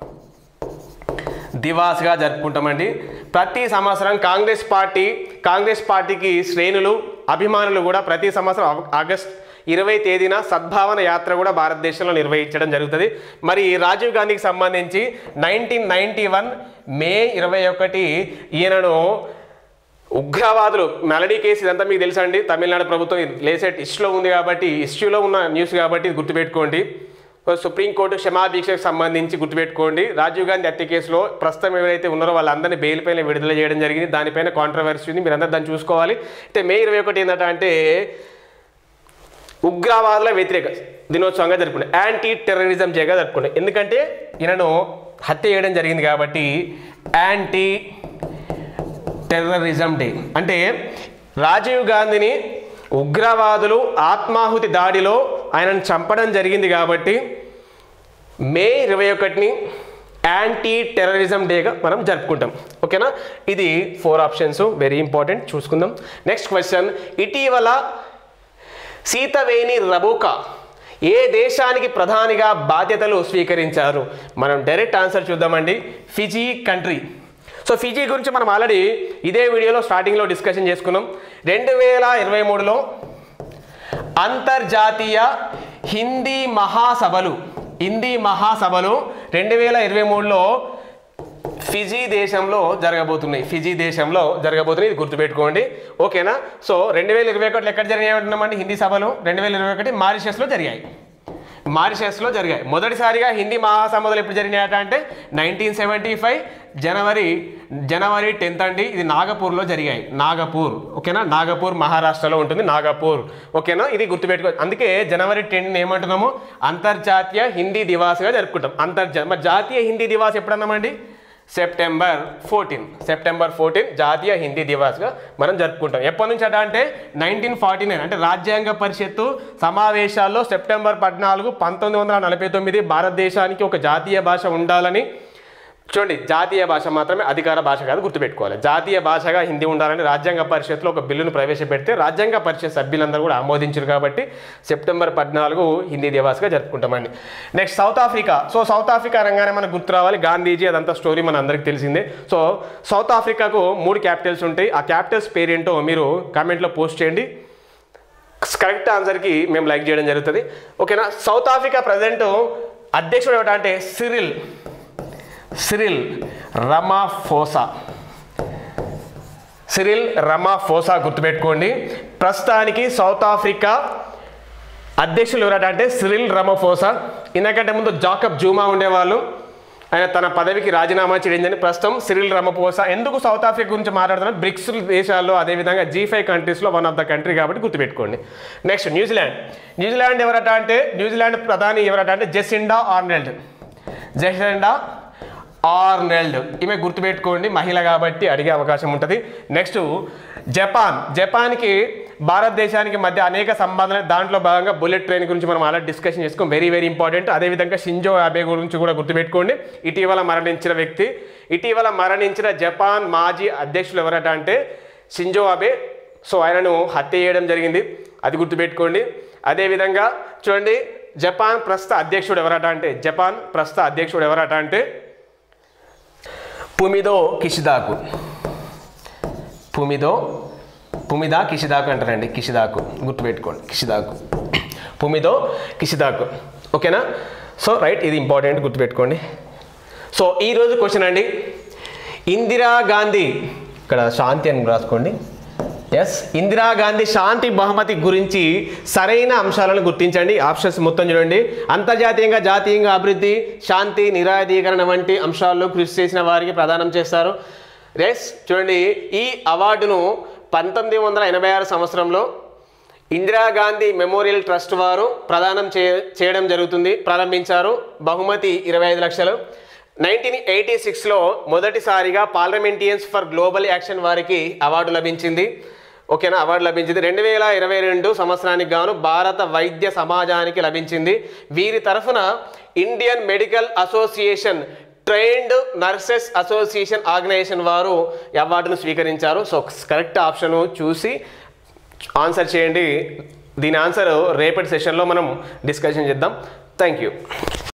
దివాస్గా జరుపుకుంటామండి ప్రతి సంవత్సరం కాంగ్రెస్ పార్టీ కాంగ్రెస్ పార్టీకి శ్రేణులు అభిమానులు కూడా ప్రతి సంవత్సరం ఆగ- ఆగస్ట్ ఇరవై తేదీన సద్భావన యాత్ర కూడా భారతదేశంలో నిర్వహించడం జరుగుతుంది మరి రాజీవ్ గాంధీకి సంబంధించి నైన్టీన్ నైంటీ వన్ మే ఇరవై ఒకటి ఈయనను ఉగ్రవాదులు మెలడీ కేసు ఇదంతా మీకు తెలుసా అండి తమిళనాడు ప్రభుత్వం లేసెట్ ఇష్యూలో ఉంది కాబట్టి ఇష్యూలో ఉన్న న్యూస్ కాబట్టి ఇది గుర్తుపెట్టుకోండి సుప్రీంకోర్టు క్షమాభిక్షకు సంబంధించి గుర్తుపెట్టుకోండి రాజీవ్ గాంధీ హత్య కేసులో ప్రస్తుతం ఎవరైతే ఉన్నారో వాళ్ళందరినీ బెయిల్ పైన విడుదల చేయడం జరిగింది దానిపైన కాంట్రవర్సీ ఉంది మీరందరూ దాన్ని చూసుకోవాలి అయితే మే ఇరవై ఒకటి ఏంటంటే ఉగ్రవాదుల వ్యతిరేక దినోత్సవంగా జరుపుకునే యాంటీ టెర్రరిజం చేయగా జరుపుకునే ఎందుకంటే ఈయనను హత్య చేయడం జరిగింది కాబట్టి యాంటీ టెర్రరిజం డే అంటే రాజీవ్ గాంధీని ఉగ్రవాదులు ఆత్మాహుతి దాడిలో ఆయనను చంపడం జరిగింది కాబట్టి మే ఇరవై ఒకటిని యాంటీ టెర్రరిజం డేగా మనం జరుపుకుంటాం ఓకేనా ఇది ఫోర్ ఆప్షన్స్ వెరీ ఇంపార్టెంట్ చూసుకుందాం నెక్స్ట్ క్వశ్చన్ ఇటీవల సీతవేణి రబూకా ఏ దేశానికి ప్రధానిగా బాధ్యతలు స్వీకరించారు మనం డైరెక్ట్ ఆన్సర్ చూద్దామండి ఫిజీ కంట్రీ సో ఫిజీ గురించి మనం ఆల్రెడీ ఇదే వీడియోలో స్టార్టింగ్లో డిస్కషన్ చేసుకున్నాం రెండు వేల ఇరవై మూడులో అంతర్జాతీయ హిందీ మహాసభలు హిందీ మహాసభలు రెండు వేల ఇరవై మూడులో ఫిజీ దేశంలో జరగబోతున్నాయి ఫిజీ దేశంలో జరగబోతున్నాయి ఇది గుర్తుపెట్టుకోండి ఓకేనా సో రెండు వేల ఇరవై ఒకటిలో ఎక్కడ జరిగాయి అంటున్నామండి హిందీ సభలు రెండు వేల ఇరవై ఒకటి మారిషస్లో జరిగాయి మారిషస్లో జరిగాయి మొదటిసారిగా హిందీ మహాసభలు ఎప్పుడు జరిగినాయట అంటే nineteen seventy five January January tenth అండి ఇది నాగపూర్లో జరిగాయి నాగపూర్ ఓకేనా నాగపూర్ మహారాష్ట్రలో ఉంటుంది నాగపూర్ ఓకేనా ఇది గుర్తుపెట్టుకో అందుకే జనవరి టెన్ ఏమంటున్నాము అంతర్జాతీయ హిందీ దివాస్గా జరుపుకుంటాం అంతర్జా మరి జాతీయ హిందీ దివాస్ ఎప్పుడన్నామండి సెప్టెంబర్ ఫోర్టీన్ సెప్టెంబర్ ఫోర్టీన్ జాతీయ హిందీ దివాస్గా మనం జరుపుకుంటాం ఎప్పటి నుంచి అట అంటే నైన్టీన్ ఫార్టీ నైన్ అంటే రాజ్యాంగ పరిషత్తు సమావేశాల్లో సెప్టెంబర్ పద్నాలుగు పంతొమ్మిది వందల నలభై తొమ్మిది భారతదేశానికి ఒక జాతీయ భాష ఉండాలని చూడండి జాతీయ భాష మాత్రమే అధికార భాష కాదు గుర్తుపెట్టుకోవాలి జాతీయ భాషగా హిందీ ఉండాలని రాజ్యాంగ పరిషత్లో ఒక బిల్లును ప్రవేశపెడితే రాజ్యాంగ పరిషత్ సభ్యులందరూ కూడా ఆమోదించారు కాబట్టి సెప్టెంబర్ పద్నాలుగు హిందీ దివాస్గా జరుపుకుంటామండి next South Africa so South Africa రంగానే మనకు గుర్తు రావాలి గాంధీజీ అదంతా స్టోరీ మన అందరికీ తెలిసిందే సో సౌత్ ఆఫ్రికాకు మూడు క్యాపిటల్స్ ఉంటాయి ఆ క్యాపిటల్స్ పేరేంటో మీరు కామెంట్లో పోస్ట్ చేయండి కరెక్ట్ ఆన్సర్కి మేము లైక్ చేయడం జరుగుతుంది ఓకేనా సౌత్ ఆఫ్రికా ప్రజెంట్ అధ్యక్షుడు ఏమిటంటే Cyril Cyril Ramaphosa Cyril Ramaphosa గుర్తుపెట్టుకోండి ప్రస్తుతానికి సౌత్ ఆఫ్రికా అధ్యక్షులు ఎవరంటే సిరిల్ రమఫోసా ఇందాకంటే ముందు జాకబ్ జూమా ఉండేవాళ్ళు ఆయన తన పదవికి రాజీనామా చేయడిందని ప్రస్తుతం సిరిల్ రమపోసా ఎందుకు సౌత్ ఆఫ్రికా గురించి మాట్లాడుతున్నారు బ్రిక్స్ దేశాల్లో అదేవిధంగా జీ ఫైవ్ కంట్రీస్లో వన్ ఆఫ్ ద కంట్రీ కాబట్టి గుర్తుపెట్టుకోండి నెక్స్ట్ న్యూజిలాండ్ న్యూజిలాండ్ ఎవరట అంటే న్యూజిలాండ్ ప్రధాని ఎవరట అంటే జెసిండా ఆర్నెల్డ్ జెసిండా ఆర్నెల్డ్ ఈమె గుర్తుపెట్టుకోండి మహిళ కాబట్టి అడిగే అవకాశం ఉంటుంది నెక్స్ట్ జపాన్ జపాన్కి భారతదేశానికి మధ్య అనేక సంబంధాలు దాంట్లో భాగంగా బుల్లెట్ ట్రైన్ గురించి మనం అలా డిస్కషన్ చేసుకోం వెరీ వెరీ ఇంపార్టెంట్ అదేవిధంగా షింజో అబే గురించి కూడా గుర్తుపెట్టుకోండి ఇటీవల మరణించిన వ్యక్తి ఇటీవల మరణించిన జపాన్ మాజీ అధ్యక్షులు ఎవరట అంటే షింజో అబే సో ఆయనను హత్య చేయడం జరిగింది అది గుర్తుపెట్టుకోండి అదేవిధంగా చూడండి జపాన్ ప్రస్తుత అధ్యక్షుడు ఎవరట అంటే జపాన్ ప్రస్తుత అధ్యక్షుడు ఎవరట అంటే పుమిదో కిషిదాకు పుమిదో పుమిదా కిషిదాకు అంటారండి కిషిదాకు గుర్తుపెట్టుకోండి కిషిదాకు పుమిదో కిషిదాకు ఓకేనా సో రైట్ ఇది ఇంపార్టెంట్ గుర్తుపెట్టుకోండి సో ఈరోజు క్వశ్చన్ అండి ఇందిరా గాంధీ ఇక్కడ శాంతి అని రాసుకోండి ఎస్ ఇందిరాగాంధీ శాంతి బహుమతి గురించి సరైన అంశాలను గుర్తించండి ఆప్షన్స్ మొత్తం చూడండి అంతర్జాతీయంగా జాతీయంగా అభివృద్ధి శాంతి నిరాధీకరణ వంటి అంశాల్లో కృషి చేసిన వారికి ప్రదానం చేస్తారు ఎస్ చూడండి ఈ అవార్డును పంతొమ్మిది వందల ఎనభై ఆరు సంవత్సరంలో ఇందిరాగాంధీ మెమోరియల్ ట్రస్ట్ వారు ప్రదానం చే చేయడం జరుగుతుంది ప్రారంభించారు బహుమతి ఇరవై ఐదు లక్షలు నైన్టీన్ ఎయిటీ సిక్స్లో మొదటిసారిగా పార్లమెంటియన్స్ ఫర్ గ్లోబల్ యాక్షన్ వారికి అవార్డు లభించింది ఓకేనా అవార్డు లభించింది రెండు వేల ఇరవై రెండు సంవత్సరానికి గాను భారత వైద్య సమాజానికి లభించింది వీరి తరఫున Indian Medical Association Trained Nurses Association organization వారు ఈ అవార్డును స్వీకరించారు సో కరెక్ట్ ఆప్షన్ చూసి ఆన్సర్ చేయండి దీని ఆన్సర్ రేపటి సెషన్లో మనం డిస్కషన్ చేద్దాం థ్యాంక్ యూ